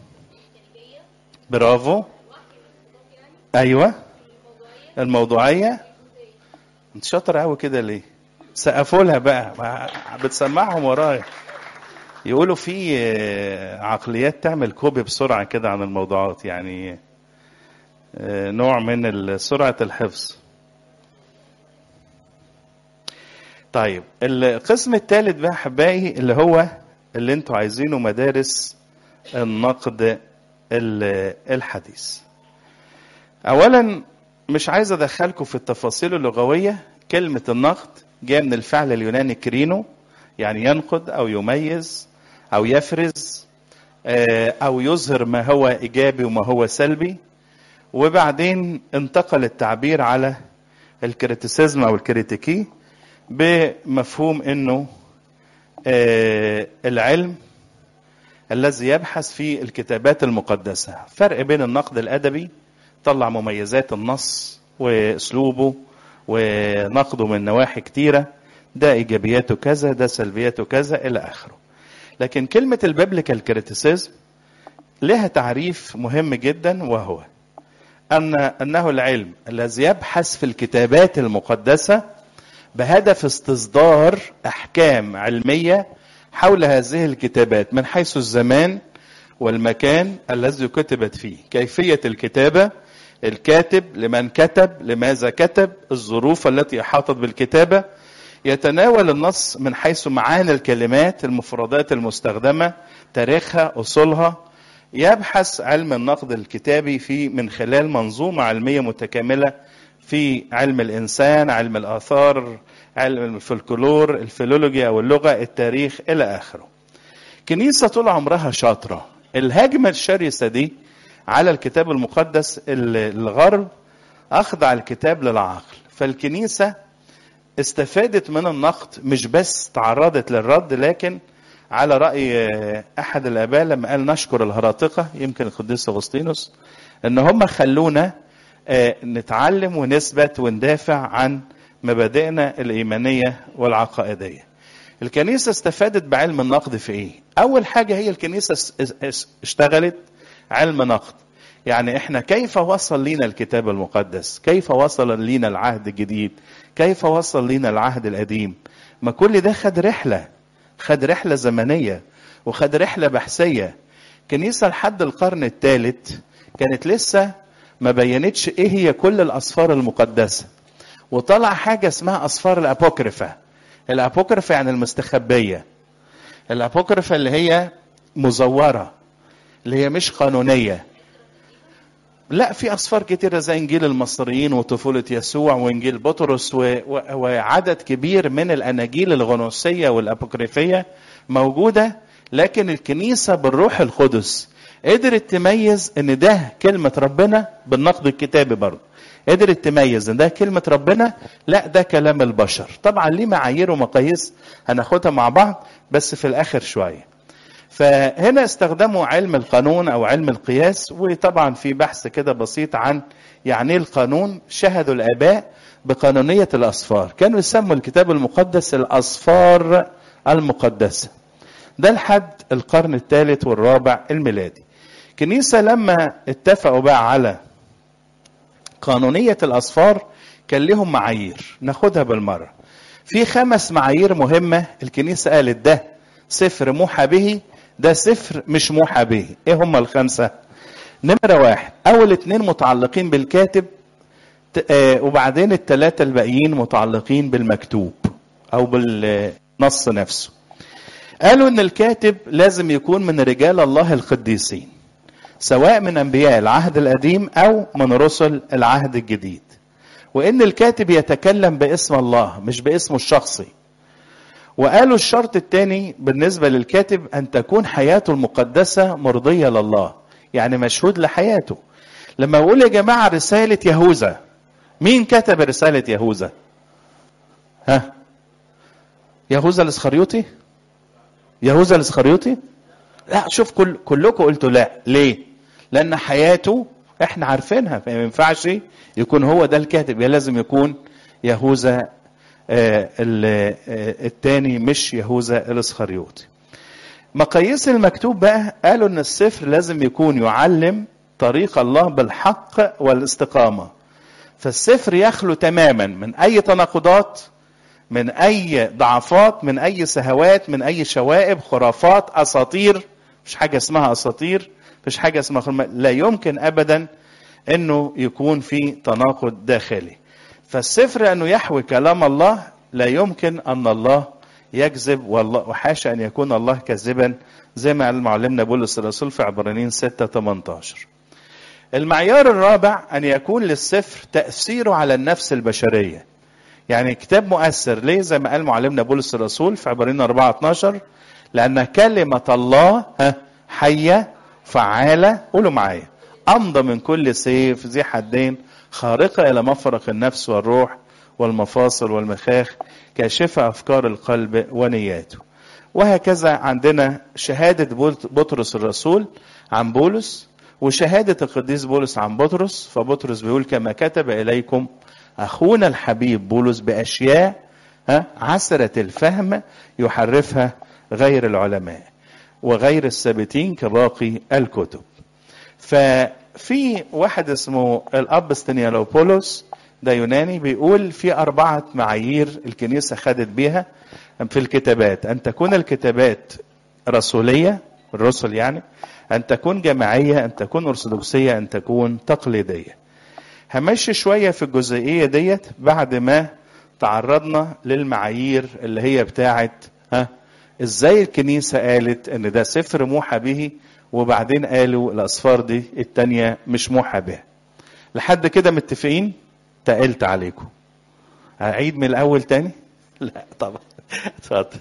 برافو ايوه الموضوعيه انت شاطر قوي كده ليه سقفوا لها بقى ما- بتسمعهم ورايا يقولوا في آه، عقليات تعمل كوبي بسرعه كده عن الموضوعات يعني آه، نوع من ال- سرعه الحفظ طيب القسم الثالث بقى احبائي اللي هو اللي انتوا عايزينه مدارس النقد ال- الحديث اولا مش عايز ادخلكم في التفاصيل اللغويه كلمه النقد جايه من الفعل اليوناني كرينو يعني ينقد او يميز او يفرز آه، او يظهر ما هو ايجابي وما هو سلبي وبعدين انتقل التعبير على الكريتيسيزم او الكريتيكي بمفهوم انه آه، العلم الذي يبحث في الكتابات المقدسة فرق بين النقد الأدبي طلع مميزات النص وأسلوبه ونقده من نواحي كتيرة ده إيجابياته كذا ده سلبياته كذا إلى آخره لكن كلمة البيبليكال كريتيسيزم لها تعريف مهم جدا وهو أن أنه العلم الذي يبحث في الكتابات المقدسة بهدف استصدار أحكام علمية حول هذه الكتابات من حيث الزمان والمكان الذي كتبت فيه كيفية الكتابة الكاتب لمن كتب لماذا كتب الظروف التي أحاطت بالكتابة يتناول النص من حيث معاني الكلمات المفردات المستخدمة تاريخها أصولها يبحث علم النقد الكتابي في من خلال منظومة علمية متكاملة في علم الإنسان علم الآثار علم الفلكلور الفيلولوجيا أو اللغة التاريخ إلى آخره كنيسة طول عمرها شاطرة الهجمة الشرسة دي على الكتاب المقدس ال- الغرب أخضع الكتاب للعقل فالكنيسة استفادت من النقد مش بس تعرضت للرد لكن على رأي آه، أحد الآباء لما قال نشكر الهراطقة يمكن القديس أغسطينوس إن هم خلونا آه، نتعلم ونثبت وندافع عن مبادئنا الإيمانية والعقائدية الكنيسة استفادت بعلم النقد في إيه؟ أول حاجة هي الكنيسة اس- اس- اشتغلت علم نقد يعني احنا كيف وصل لنا الكتاب المقدس كيف وصل لنا العهد الجديد كيف وصل لنا العهد القديم ما كل ده خد رحلة خد رحلة زمنية وخد رحلة بحثية كنيسة لحد القرن الثالث كانت لسه ما بينتش ايه هي كل الاسفار المقدسة وطلع حاجة اسمها اسفار الابوكريفا الابوكريفا يعني المستخبية الابوكريفا اللي هي مزورة اللي هي مش قانونية لا في أسفار كتيرة زي إنجيل المصريين وطفولة يسوع وإنجيل بطرس و... و... وعدد كبير من الأناجيل الغنوصية والأبوكريفية موجودة لكن الكنيسة بالروح القدس قدرت تميز إن ده كلمة ربنا بالنقد الكتابي برضه قدرت تميز إن ده كلمة ربنا لا ده كلام البشر طبعا ليه معايير ومقاييس هناخدها مع بعض بس في الآخر شوية فهنا استخدموا علم القانون او علم القياس وطبعا في بحث كده بسيط عن يعني ايه القانون شهدوا الاباء بقانونيه الاسفار كانوا يسموا الكتاب المقدس الاسفار المقدسه ده لحد القرن الثالث والرابع الميلادي كنيسه لما اتفقوا بقى على قانونيه الاسفار كان لهم معايير ناخدها بالمره في خمس معايير مهمه الكنيسه قالت ده سفر موحى به ده سفر مش موحى به ايه هم الخمسه نمره واحد اول اتنين متعلقين بالكاتب ت- آه، وبعدين التلاتة الباقيين متعلقين بالمكتوب او بالنص نفسه قالوا ان الكاتب لازم يكون من رجال الله القديسين سواء من انبياء العهد القديم او من رسل العهد الجديد وان الكاتب يتكلم باسم الله مش باسمه الشخصي وقالوا الشرط الثاني بالنسبة للكاتب أن تكون حياته المقدسة مرضية لله يعني مشهود لحياته لما أقول يا جماعة رسالة يهوذا مين كتب رسالة يهوذا ها يهوذا الاسخريوطي يهوذا الاسخريوطي لا شوف كل كلكم قلتوا لا ليه لأن حياته احنا عارفينها فما ينفعش يكون هو ده الكاتب يا لازم يكون يهوذا آه، ال- آه، التاني مش يهوذا الاسخريوطي مقاييس المكتوب بقى قالوا ان السفر لازم يكون يعلم طريق الله بالحق والاستقامه فالسفر يخلو تماما من اي تناقضات من اي ضعفات من اي سهوات من اي شوائب خرافات اساطير مش حاجه اسمها اساطير مش حاجه اسمها خرم... لا يمكن ابدا انه يكون في تناقض داخلي فالسفر انه يحوي كلام الله لا يمكن ان الله يكذب والله وحاشا ان يكون الله كاذبا زي ما قال معلمنا بولس الرسول في عبرانيين 6 18 المعيار الرابع ان يكون للسفر تاثيره على النفس البشريه يعني كتاب مؤثر ليه زي ما قال معلمنا بولس الرسول في عبرانيين 4 12 لان كلمه الله ها حيه فعاله قولوا معايا امضى من كل سيف ذي حدين خارقه الى مفرق النفس والروح والمفاصل والمخاخ كاشفه افكار القلب ونياته وهكذا عندنا شهاده بطرس الرسول عن بولس وشهاده القديس بولس عن بطرس فبطرس بيقول كما كتب اليكم اخونا الحبيب بولس باشياء ها عسره الفهم يحرفها غير العلماء وغير الثابتين كباقي الكتب ففي واحد اسمه الاب ستانيالوبولوس ده يوناني بيقول في أربعة معايير الكنيسة خدت بيها في الكتابات أن تكون الكتابات رسولية الرسل يعني أن تكون جماعية أن تكون أرثوذكسية أن تكون تقليدية همشي شوية في الجزئية ديت بعد ما تعرضنا للمعايير اللي هي بتاعت ها ازاي الكنيسة قالت ان ده سفر موحى به وبعدين قالوا الأصفار دي التانية مش موحى بها لحد كده متفقين تقلت عليكم هعيد من الأول تاني لا طبعا اتفضل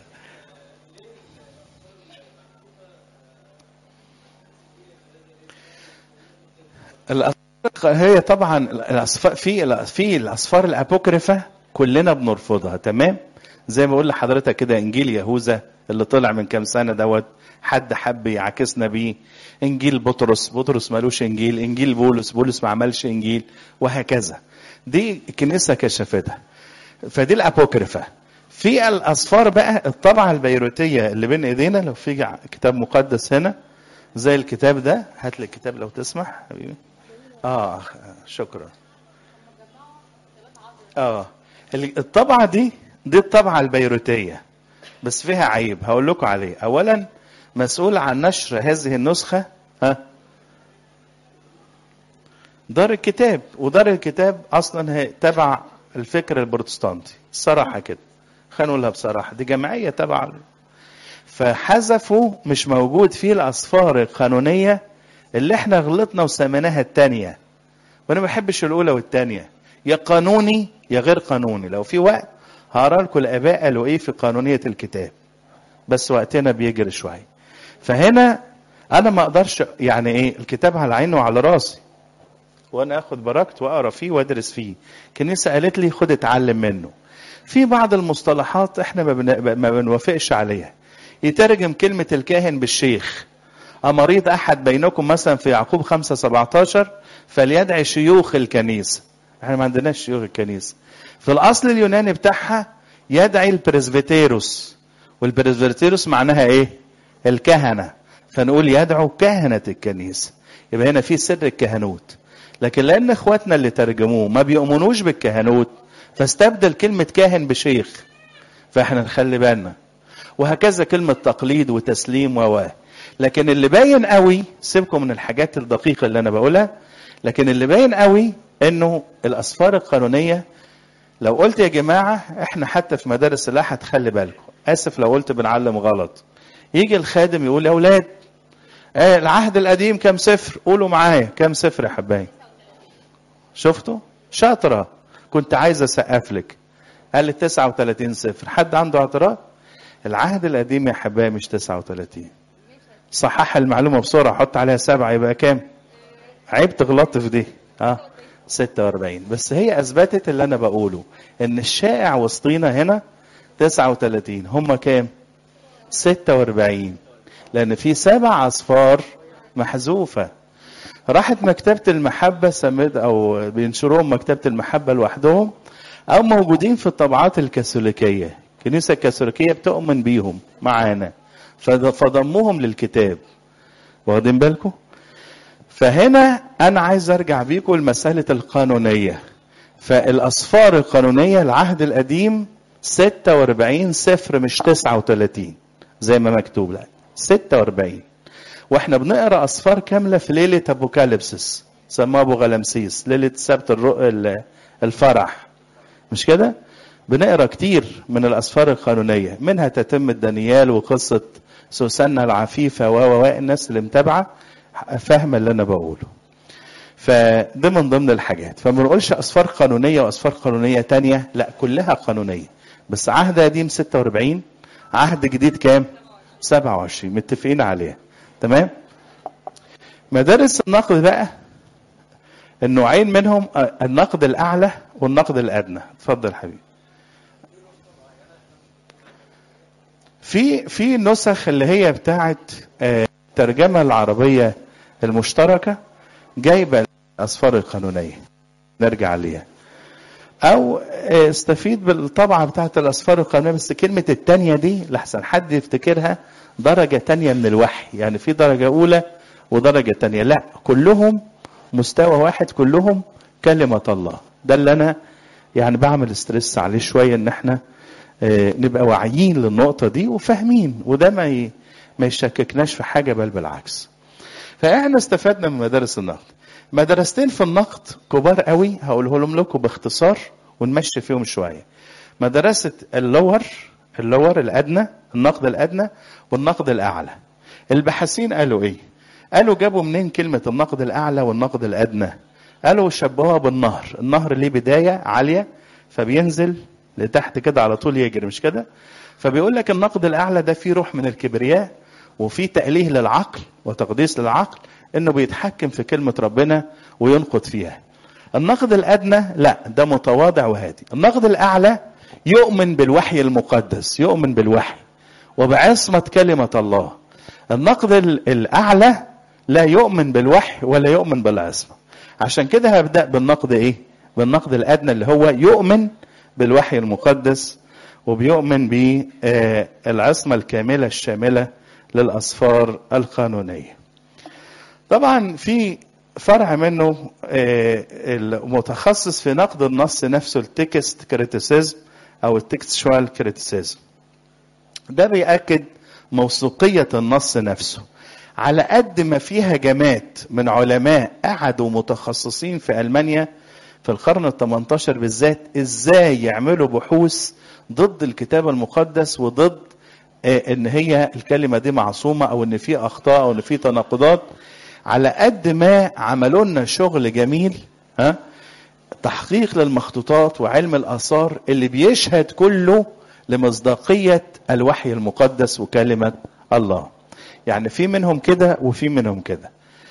الأصفار هي طبعا الأصفار في في الأصفار الأبوكريفة كلنا بنرفضها تمام زي ما بقول لحضرتك كده إنجيل يهوذا اللي طلع من كام سنة دوت حد حب يعاكسنا بيه انجيل بطرس بطرس مالوش انجيل انجيل بولس بولس ما عملش انجيل وهكذا دي الكنيسه كشفتها فدي الابوكريفا في الاصفار بقى الطبعه البيروتيه اللي بين ايدينا لو في كتاب مقدس هنا زي الكتاب ده هات لي الكتاب لو تسمح حبيبي اه شكرا اه الطبعه دي دي الطبعه البيروتيه بس فيها عيب هقول لكم عليه اولا مسؤول عن نشر هذه النسخة ها دار الكتاب ودار الكتاب أصلا هي تبع الفكر البروتستانتي الصراحة كده خلينا نقولها بصراحة دي جمعية تبع فحذفوا مش موجود فيه الأصفار القانونية اللي احنا غلطنا وسميناها التانية وأنا ما بحبش الأولى والتانية يا قانوني يا غير قانوني لو في وقت هقرا لكم الآباء قالوا إيه في قانونية الكتاب بس وقتنا بيجري شوية فهنا انا ما اقدرش يعني ايه الكتاب على عيني وعلى راسي وانا اخد بركت واقرا فيه وادرس فيه الكنيسه قالت لي خد اتعلم منه في بعض المصطلحات احنا ما, بن... ما بنوافقش عليها يترجم كلمة الكاهن بالشيخ أمريض أحد بينكم مثلا في يعقوب 5 17 فليدعي شيوخ الكنيسة احنا ما عندناش شيوخ الكنيسة في الأصل اليوناني بتاعها يدعي البرزبتيروس والبرزبتيروس معناها ايه الكهنة فنقول يدعو كهنة الكنيسة يبقى هنا في سر الكهنوت لكن لأن إخواتنا اللي ترجموه ما بيؤمنوش بالكهنوت فاستبدل كلمة كاهن بشيخ فاحنا نخلي بالنا وهكذا كلمة تقليد وتسليم و لكن اللي باين قوي سيبكم من الحاجات الدقيقة اللي أنا بقولها لكن اللي باين قوي إنه الأسفار القانونية لو قلت يا جماعة احنا حتى في مدارس الأحد خلي بالكم آسف لو قلت بنعلم غلط يجي الخادم يقول يا أولاد آه العهد القديم كم سفر قولوا معايا كم سفر يا حبايبي شفتوا شاطرة كنت عايز أسقف لك قال لي 39 سفر حد عنده اعتراض العهد القديم يا حبايبي مش 39 صحح المعلومة بسرعة حط عليها سبعة يبقى كام عيب تغلط في دي اه 46 بس هي اثبتت اللي انا بقوله ان الشائع وسطينا هنا 39 هم كام 46 لان في سبع اصفار محذوفه راحت مكتبه المحبه سميت او بينشروهم مكتبه المحبه لوحدهم او موجودين في الطبعات الكاثوليكيه الكنيسه الكاثوليكيه بتؤمن بيهم معانا فضموهم للكتاب واخدين بالكم فهنا انا عايز ارجع بيكم لمساله القانونيه فالاصفار القانونيه العهد القديم 46 صفر مش 39 زي ما مكتوب لا 46 واحنا بنقرا اصفار كامله في ليله ابوكاليبسس سماه ابو غلمسيس ليله سبت الفرح مش كده بنقرا كتير من الاسفار القانونيه منها تتم دانيال وقصه سوسنة العفيفه و و الناس اللي متابعه فاهمه اللي انا بقوله فده من ضمن الحاجات فما بنقولش اسفار قانونيه واسفار قانونيه تانية لا كلها قانونيه بس عهد قديم 46 عهد جديد كام 27 متفقين عليها تمام مدارس النقد بقى النوعين منهم النقد الاعلى والنقد الادنى اتفضل حبيبي في في نسخ اللي هي بتاعت الترجمه العربيه المشتركه جايبه الاسفار القانونيه نرجع ليها او استفيد بالطبعه بتاعت الاسفار القانونيه بس كلمه التانية دي لحسن حد يفتكرها درجه تانية من الوحي يعني في درجه اولى ودرجه تانية لا كلهم مستوى واحد كلهم كلمه الله ده اللي انا يعني بعمل ستريس عليه شويه ان احنا نبقى واعيين للنقطه دي وفاهمين وده ما ي... ما يشككناش في حاجه بل بالعكس فاحنا استفدنا من مدارس النقد مدرستين في النقد كبار قوي هقولهم لكم باختصار ونمشي فيهم شويه مدرسه اللور اللور الادنى النقد الادنى والنقد الاعلى الباحثين قالوا ايه قالوا جابوا منين كلمه النقد الاعلى والنقد الادنى قالوا شبهوها بالنهر النهر ليه بدايه عاليه فبينزل لتحت كده على طول يجري مش كده فبيقول لك النقد الاعلى ده فيه روح من الكبرياء وفي تأليه للعقل وتقديس للعقل انه بيتحكم في كلمة ربنا وينقد فيها النقد الادنى لا ده متواضع وهادي النقد الاعلى يؤمن بالوحي المقدس يؤمن بالوحي وبعصمة كلمة الله النقد الاعلى لا يؤمن بالوحي ولا يؤمن بالعصمة عشان كده هبدأ بالنقد ايه بالنقد الادنى اللي هو يؤمن بالوحي المقدس وبيؤمن بالعصمة الكاملة الشاملة للأسفار القانونية طبعا في فرع منه المتخصص في نقد النص نفسه التكست كريتيسيزم او التكستشوال كريتيسيزم ده بيأكد موثوقية النص نفسه على قد ما فيها جماعات من علماء قعدوا متخصصين في ألمانيا في القرن ال 18 بالذات ازاي يعملوا بحوث ضد الكتاب المقدس وضد ان هي الكلمه دي معصومه او ان في اخطاء او ان في تناقضات على قد ما عملوا لنا شغل جميل ها تحقيق للمخطوطات وعلم الاثار اللي بيشهد كله لمصداقيه الوحي المقدس وكلمه الله يعني في منهم كده وفي منهم كده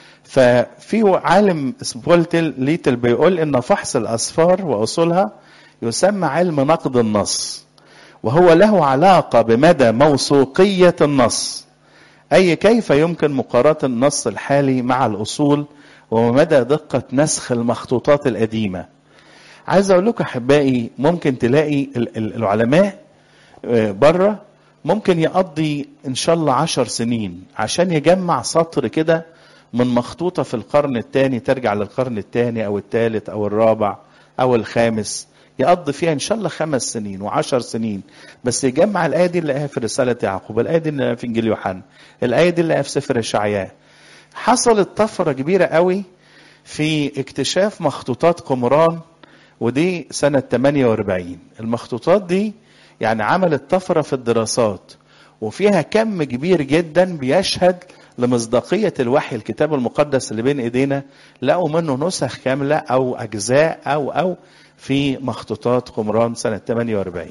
ففي عالم اسمه بولتل ليتل بيقول ان فحص الاسفار واصولها يسمى علم نقد النص وهو له علاقة بمدى موثوقية النص أي كيف يمكن مقارنة النص الحالي مع الأصول ومدى دقة نسخ المخطوطات القديمة عايز أقول لكم أحبائي ممكن تلاقي العلماء بره ممكن يقضي إن شاء الله عشر سنين عشان يجمع سطر كده من مخطوطة في القرن الثاني ترجع للقرن الثاني أو الثالث أو الرابع أو الخامس يقضي فيها ان شاء الله خمس سنين وعشر سنين بس يجمع الايه دي اللي لقاها في رساله يعقوب الايه دي اللي لقاها في انجيل يوحنا الايه دي اللي لقاها في سفر اشعياء حصلت طفره كبيره قوي في اكتشاف مخطوطات قمران ودي سنه 48 المخطوطات دي يعني عملت طفره في الدراسات وفيها كم كبير جدا بيشهد لمصداقية الوحي الكتاب المقدس اللي بين ايدينا لقوا منه نسخ كاملة او اجزاء او او في مخطوطات قمران سنة 48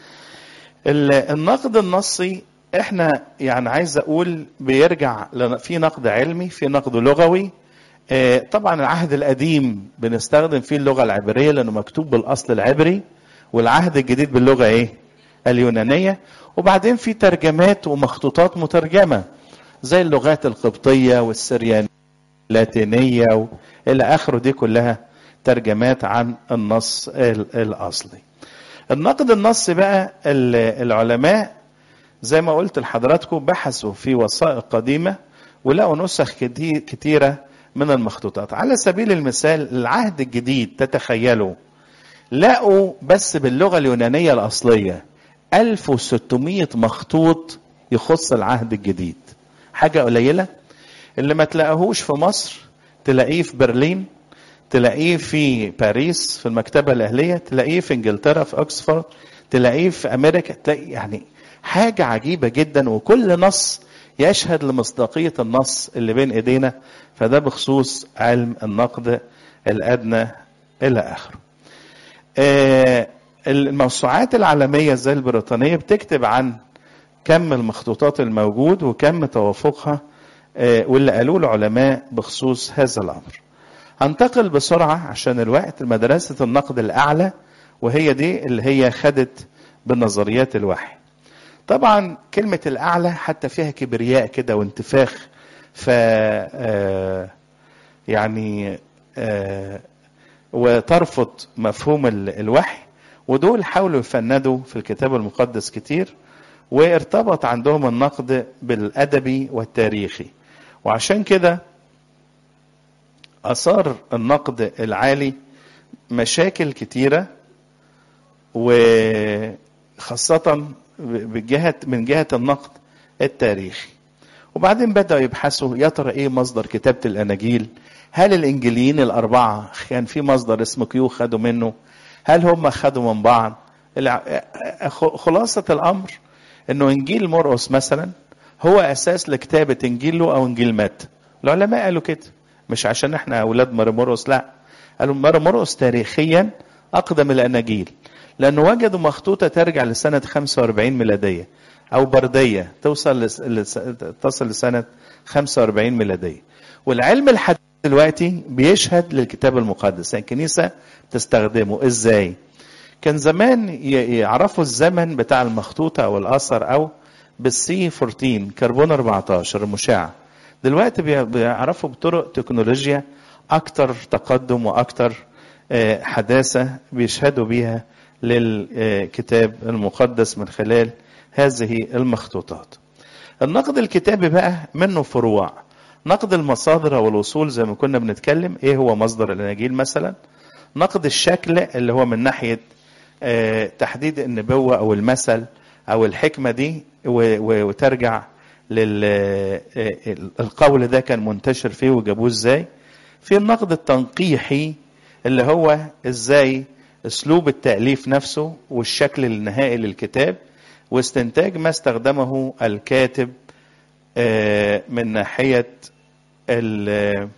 النقد النصي احنا يعني عايز اقول بيرجع في نقد علمي في نقد لغوي طبعا العهد القديم بنستخدم فيه اللغة العبرية لانه مكتوب بالاصل العبري والعهد الجديد باللغة ايه اليونانية وبعدين في ترجمات ومخطوطات مترجمة زي اللغات القبطية والسريانية اللاتينية إلى آخره دي كلها ترجمات عن النص الأصلي النقد النص بقى العلماء زي ما قلت لحضراتكم بحثوا في وثائق قديمة ولقوا نسخ كتيرة من المخطوطات على سبيل المثال العهد الجديد تتخيلوا لقوا بس باللغة اليونانية الأصلية 1600 مخطوط يخص العهد الجديد حاجة قليلة اللي ما تلاقيهوش في مصر تلاقيه في برلين تلاقيه في باريس في المكتبة الأهلية تلاقيه في إنجلترا في أكسفورد تلاقيه في أمريكا تلاقي يعني حاجة عجيبة جدا وكل نص يشهد لمصداقية النص اللي بين إيدينا فده بخصوص علم النقد الأدنى إلى آخره آه، الموسوعات العالمية زي البريطانية بتكتب عن كم المخطوطات الموجود وكم توافقها آه، واللي قالوه العلماء بخصوص هذا الأمر هنتقل بسرعة عشان الوقت لمدرسة النقد الأعلى وهي دي اللي هي خدت بنظريات الوحي طبعا كلمة الأعلى حتى فيها كبرياء كده وانتفاخ ف آه، يعني آه، وترفض مفهوم ال- الوحي ودول حاولوا يفندوا في الكتاب المقدس كتير وارتبط عندهم النقد بالأدبي والتاريخي وعشان كده أثار النقد العالي مشاكل كتيرة وخاصة بجهة من جهة النقد التاريخي وبعدين بدأوا يبحثوا يا ترى ايه مصدر كتابة الأناجيل هل الإنجيليين الأربعة كان في مصدر اسمه كيو خدوا منه هل هم خدوا من بعض الع- خلاصة الأمر انه انجيل مرقس مثلا هو اساس لكتابة انجيل له او انجيل مات العلماء قالوا كده مش عشان احنا اولاد ماري مرقس لا قالوا ماري مرقس تاريخيا اقدم الاناجيل لانه وجدوا مخطوطة ترجع لسنة 45 ميلادية او بردية توصل لس... لس... تصل لسنة 45 ميلادية والعلم الحديث دلوقتي بيشهد للكتاب المقدس يعني الكنيسة تستخدمه ازاي كان زمان ي- يعرفوا الزمن بتاع المخطوطة أو الأثر أو بالسي 14 كربون 14 المشع دلوقتي بي- بيعرفوا بطرق تكنولوجيا أكتر تقدم وأكتر آه، حداثة بيشهدوا بيها للكتاب المقدس من خلال هذه المخطوطات النقد الكتابي بقى منه فروع نقد المصادر والوصول زي ما كنا بنتكلم ايه هو مصدر الاناجيل مثلا نقد الشكل اللي هو من ناحيه آه، تحديد النبوه او المثل او الحكمه دي و- و- وترجع للقول ده كان منتشر فيه وجابوه ازاي في النقد التنقيحي اللي هو ازاي اسلوب التاليف نفسه والشكل النهائي للكتاب واستنتاج ما استخدمه الكاتب آه، من ناحيه ال-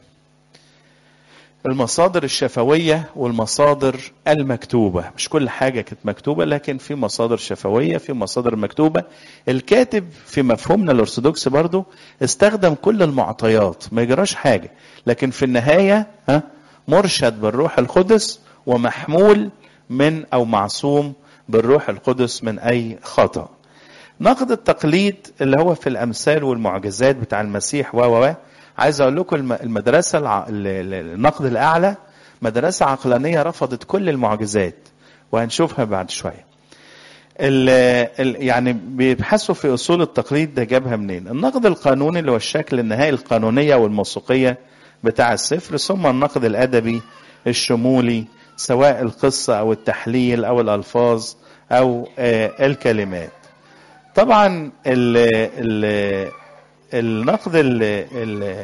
المصادر الشفوية والمصادر المكتوبة مش كل حاجة كانت مكتوبة لكن في مصادر شفوية في مصادر مكتوبة الكاتب في مفهومنا الأرثوذكس برضو استخدم كل المعطيات ما يجراش حاجة لكن في النهاية ها مرشد بالروح القدس ومحمول من أو معصوم بالروح القدس من أي خطأ نقد التقليد اللي هو في الامثال والمعجزات بتاع المسيح و و و عايز اقول لكم الم- المدرسه الع... ال- ال- النقد الاعلى مدرسه عقلانيه رفضت كل المعجزات وهنشوفها بعد شويه ال... ال... يعني بيبحثوا في اصول التقليد ده جابها منين النقد القانوني اللي هو الشكل النهائي القانونيه والموسيقيه بتاع السفر ثم النقد الادبي الشمولي سواء القصه او التحليل او الالفاظ او آه الكلمات طبعا ال ال النقد ال ال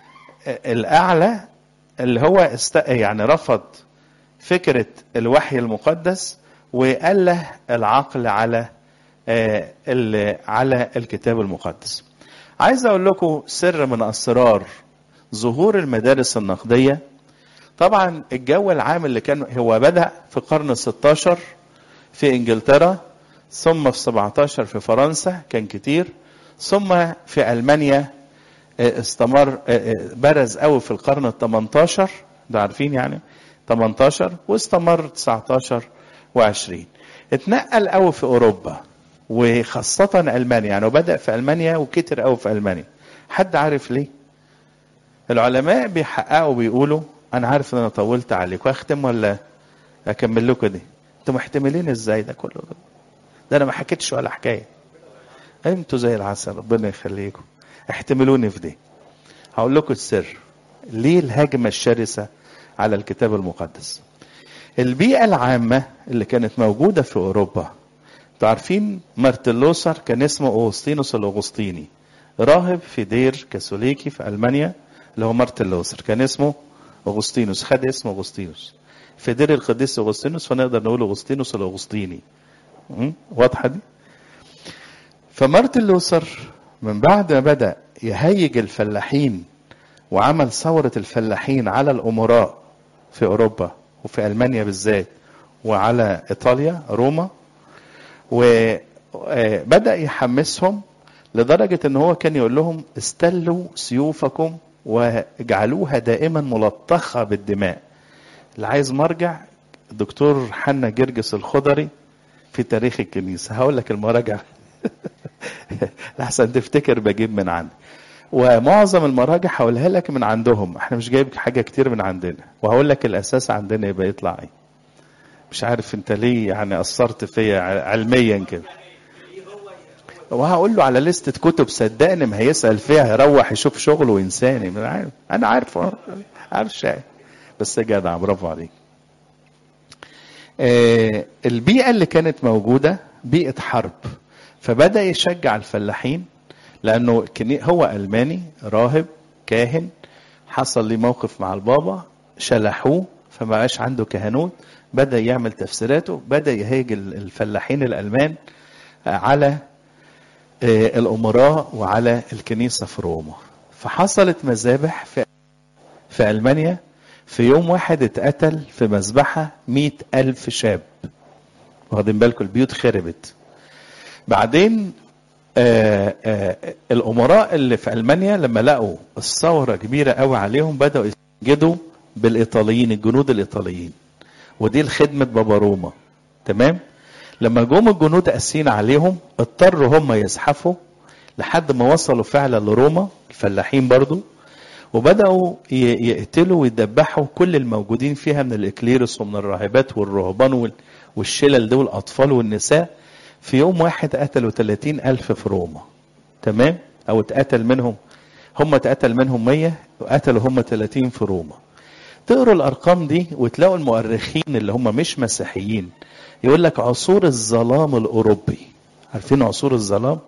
الاعلى اللي هو است يعني رفض فكره الوحي المقدس واله العقل على آه، ال- على الكتاب المقدس عايز اقول لكم سر من اسرار ظهور المدارس النقديه طبعا الجو العام اللي كان هو بدا في القرن 16 في انجلترا ثم في 17 في فرنسا كان كتير ثم في المانيا آه، استمر آه، آه، برز قوي في القرن ال 18 ده عارفين يعني 18 واستمر 19 و20 اتنقل قوي في اوروبا وخاصة المانيا يعني وبدأ في المانيا وكتر قوي في المانيا حد عارف ليه؟ العلماء بيحققوا بيقولوا انا عارف ان انا طولت عليكم اختم ولا اكمل لكم دي انتوا محتملين ازاي ده كله ده, ده انا ما حكيتش ولا حكايه انتوا زي العسل ربنا يخليكم احتملوني في دي هقول لكم السر ليه الهجمه الشرسه على الكتاب المقدس البيئه العامه اللي كانت موجوده في اوروبا انتوا عارفين مارتن لوثر كان اسمه اوغسطينوس الاغسطيني راهب في دير كاثوليكي في المانيا اللي هو مارتن لوثر كان اسمه اغسطينوس خد اسم اغسطينوس في دير القديس اغسطينوس فنقدر نقول اغسطينوس الاغسطيني م? واضحه دي فمارتن لوثر من بعد ما بدا يهيج الفلاحين وعمل ثوره الفلاحين على الامراء في اوروبا وفي المانيا بالذات وعلى ايطاليا روما وبدا يحمسهم لدرجه ان هو كان يقول لهم استلوا سيوفكم واجعلوها دائما ملطخه بالدماء اللي عايز مرجع الدكتور حنا جرجس الخضري في تاريخ الكنيسه هقول لك المراجع لحسن تفتكر بجيب من عندي ومعظم المراجع هقولها لك من عندهم احنا مش جايب حاجه كتير من عندنا وهقول لك الاساس عندنا يبقى يطلع ايه مش عارف انت ليه يعني اثرت فيا علميا كده وهقول له على لستة كتب صدقني ما هيسأل فيها هيروح يشوف شغله وينساني انا عارف انا عارف عارف شايف بس جدع برافو عليك آه البيئة اللي كانت موجودة بيئة حرب فبدأ يشجع الفلاحين لأنه هو ألماني راهب كاهن حصل لي موقف مع البابا شلحوه فما بقاش عنده كهنوت بدأ يعمل تفسيراته بدأ يهيج الفلاحين الألمان على الأمراء وعلى الكنيسة في روما فحصلت مذابح في في ألمانيا في يوم واحد اتقتل في مذبحة مئة ألف شاب واخدين بالكم البيوت خربت بعدين آآ آآ الأمراء اللي في ألمانيا لما لقوا الثورة كبيرة قوي عليهم بدأوا يسجدوا بالإيطاليين الجنود الإيطاليين ودي الخدمة بابا روما تمام لما جم الجنود قاسين عليهم اضطروا هم يزحفوا لحد ما وصلوا فعلا لروما الفلاحين برضو وبدأوا يقتلوا ويدبحوا كل الموجودين فيها من الإكليروس ومن الراهبات والرهبان والشلل دول الأطفال والنساء في يوم واحد قتلوا 30 ألف في روما تمام أو اتقتل منهم هم اتقتل منهم 100 وقتلوا هم 30 في روما تقروا الأرقام دي وتلاقوا المؤرخين اللي هم مش مسيحيين يقول لك عصور الظلام الأوروبي عارفين عصور الظلام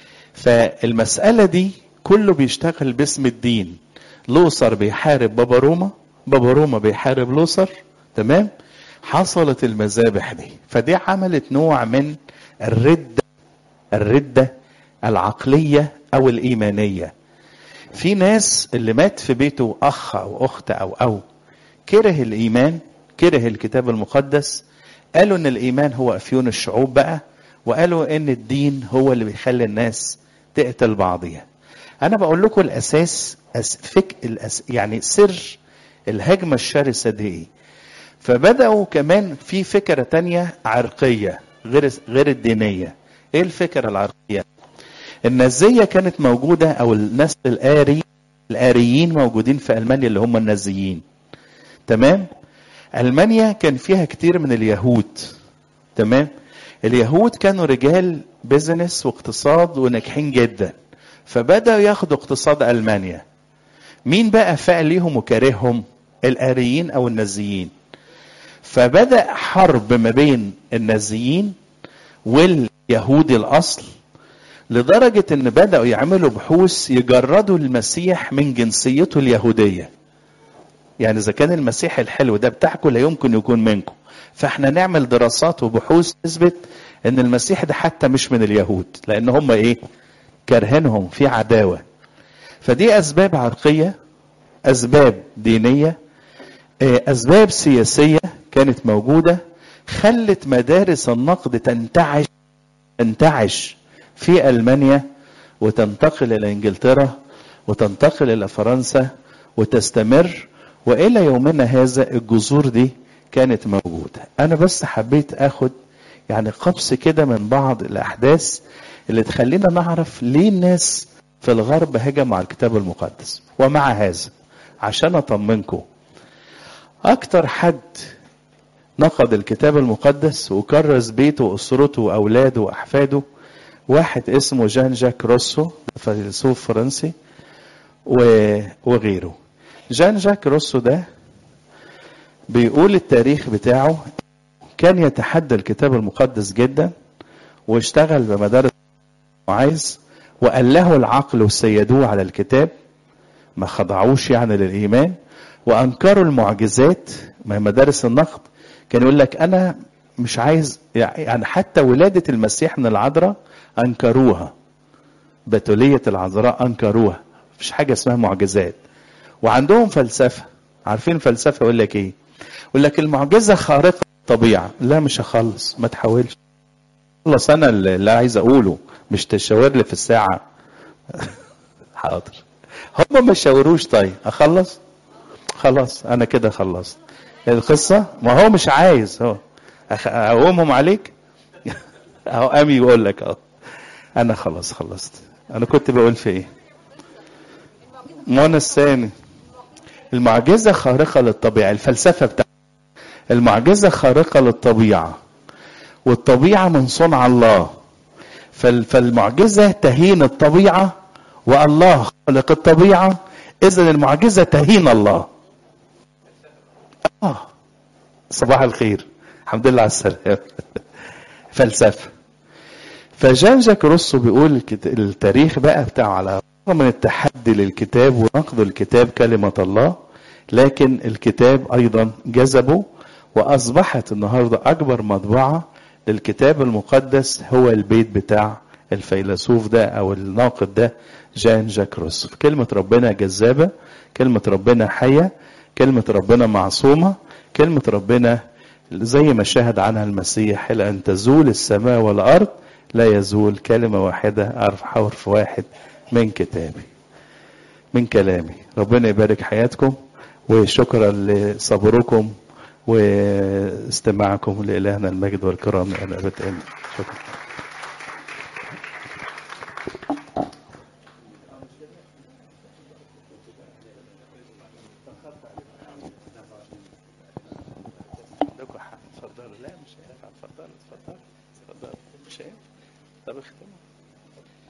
فالمسألة دي كله بيشتغل باسم الدين لوثر بيحارب بابا روما بابا روما بيحارب لوثر تمام حصلت المذابح دي فدي عملت نوع من الردة الردة العقلية أو الإيمانية في ناس اللي مات في بيته أخ أو أخت أو أو كره الإيمان كره الكتاب المقدس قالوا ان الايمان هو افيون الشعوب بقى وقالوا ان الدين هو اللي بيخلي الناس تقتل بعضيها انا بقول لكم الاساس أس فك الأس يعني سر الهجمه الشرسه دي ايه فبداوا كمان في فكره تانية عرقيه غير غير الدينيه ايه الفكره العرقيه النازيه كانت موجوده او الناس الاري الاريين موجودين في المانيا اللي هم النازيين تمام المانيا كان فيها كتير من اليهود تمام اليهود كانوا رجال بيزنس واقتصاد وناجحين جدا فبداوا ياخدوا اقتصاد المانيا مين بقى فاق ليهم وكارههم الاريين او النازيين فبدا حرب ما بين النازيين واليهود الاصل لدرجه ان بداوا يعملوا بحوث يجردوا المسيح من جنسيته اليهوديه يعني اذا كان المسيح الحلو ده بتاعكم لا يمكن يكون منكم فاحنا نعمل دراسات وبحوث تثبت ان المسيح ده حتى مش من اليهود لان هم ايه كارهينهم في عداوه فدي اسباب عرقيه اسباب دينيه اسباب سياسيه كانت موجوده خلت مدارس النقد تنتعش تنتعش في المانيا وتنتقل الى انجلترا وتنتقل الى فرنسا وتستمر والى يومنا هذا الجذور دي كانت موجوده انا بس حبيت اخد يعني قبس كده من بعض الاحداث اللي تخلينا نعرف ليه الناس في الغرب هجموا على الكتاب المقدس ومع هذا عشان اطمنكم اكتر حد نقد الكتاب المقدس وكرس بيته واسرته واولاده واحفاده واحد اسمه جان جاك روسو فيلسوف فرنسي وغيره جان جاك روسو ده بيقول التاريخ بتاعه كان يتحدى الكتاب المقدس جدا واشتغل بمدارس عايز وقال له العقل وسيدوه على الكتاب ما خضعوش يعني للإيمان وانكروا المعجزات ما هي مدارس النقد كان يقول لك انا مش عايز يعني حتى ولاده المسيح من العذراء انكروها بتوليه العذراء انكروها مفيش حاجه اسمها معجزات وعندهم فلسفه عارفين فلسفه يقول لك ايه يقول لك المعجزه خارقه للطبيعه لا مش هخلص ما تحاولش خلص انا اللي عايز اقوله مش تشاور لي في الساعه حاضر هم ما شاوروش طيب اخلص خلاص انا كده خلصت القصه ما هو مش عايز هو أخ- اقومهم عليك اهو امي يقول لك اهو انا خلاص خلصت انا كنت بقول في ايه منى الثاني المعجزه خارقه للطبيعه الفلسفه بتاعت المعجزه خارقه للطبيعه والطبيعه من صنع الله فال- فالمعجزه تهين الطبيعه والله خلق الطبيعه اذا المعجزه تهين الله اه صباح الخير الحمد لله على السلامه فلسفه فجان جاك روسو بيقول الكت- التاريخ بقى بتاعه على الرغم من التحدي للكتاب ونقد الكتاب كلمة الله لكن الكتاب أيضا جذبه وأصبحت النهاردة أكبر مطبعة للكتاب المقدس هو البيت بتاع الفيلسوف ده أو الناقد ده جان جاك روسو كلمة ربنا جذابة كلمة ربنا حية كلمة ربنا معصومة كلمة ربنا زي ما شهد عنها المسيح إلى أن تزول السماء والأرض لا يزول كلمة واحدة أعرف حرف واحد من كتابي من كلامي ربنا يبارك حياتكم وشكرا لصبركم واستماعكم لإلهنا المجد والكرام أنا أبد آمين شكرا عندكم حق اتفضلوا لا مش هينفع اتفضلوا اتفضلوا اتفضلوا مش هينفع طب اختموا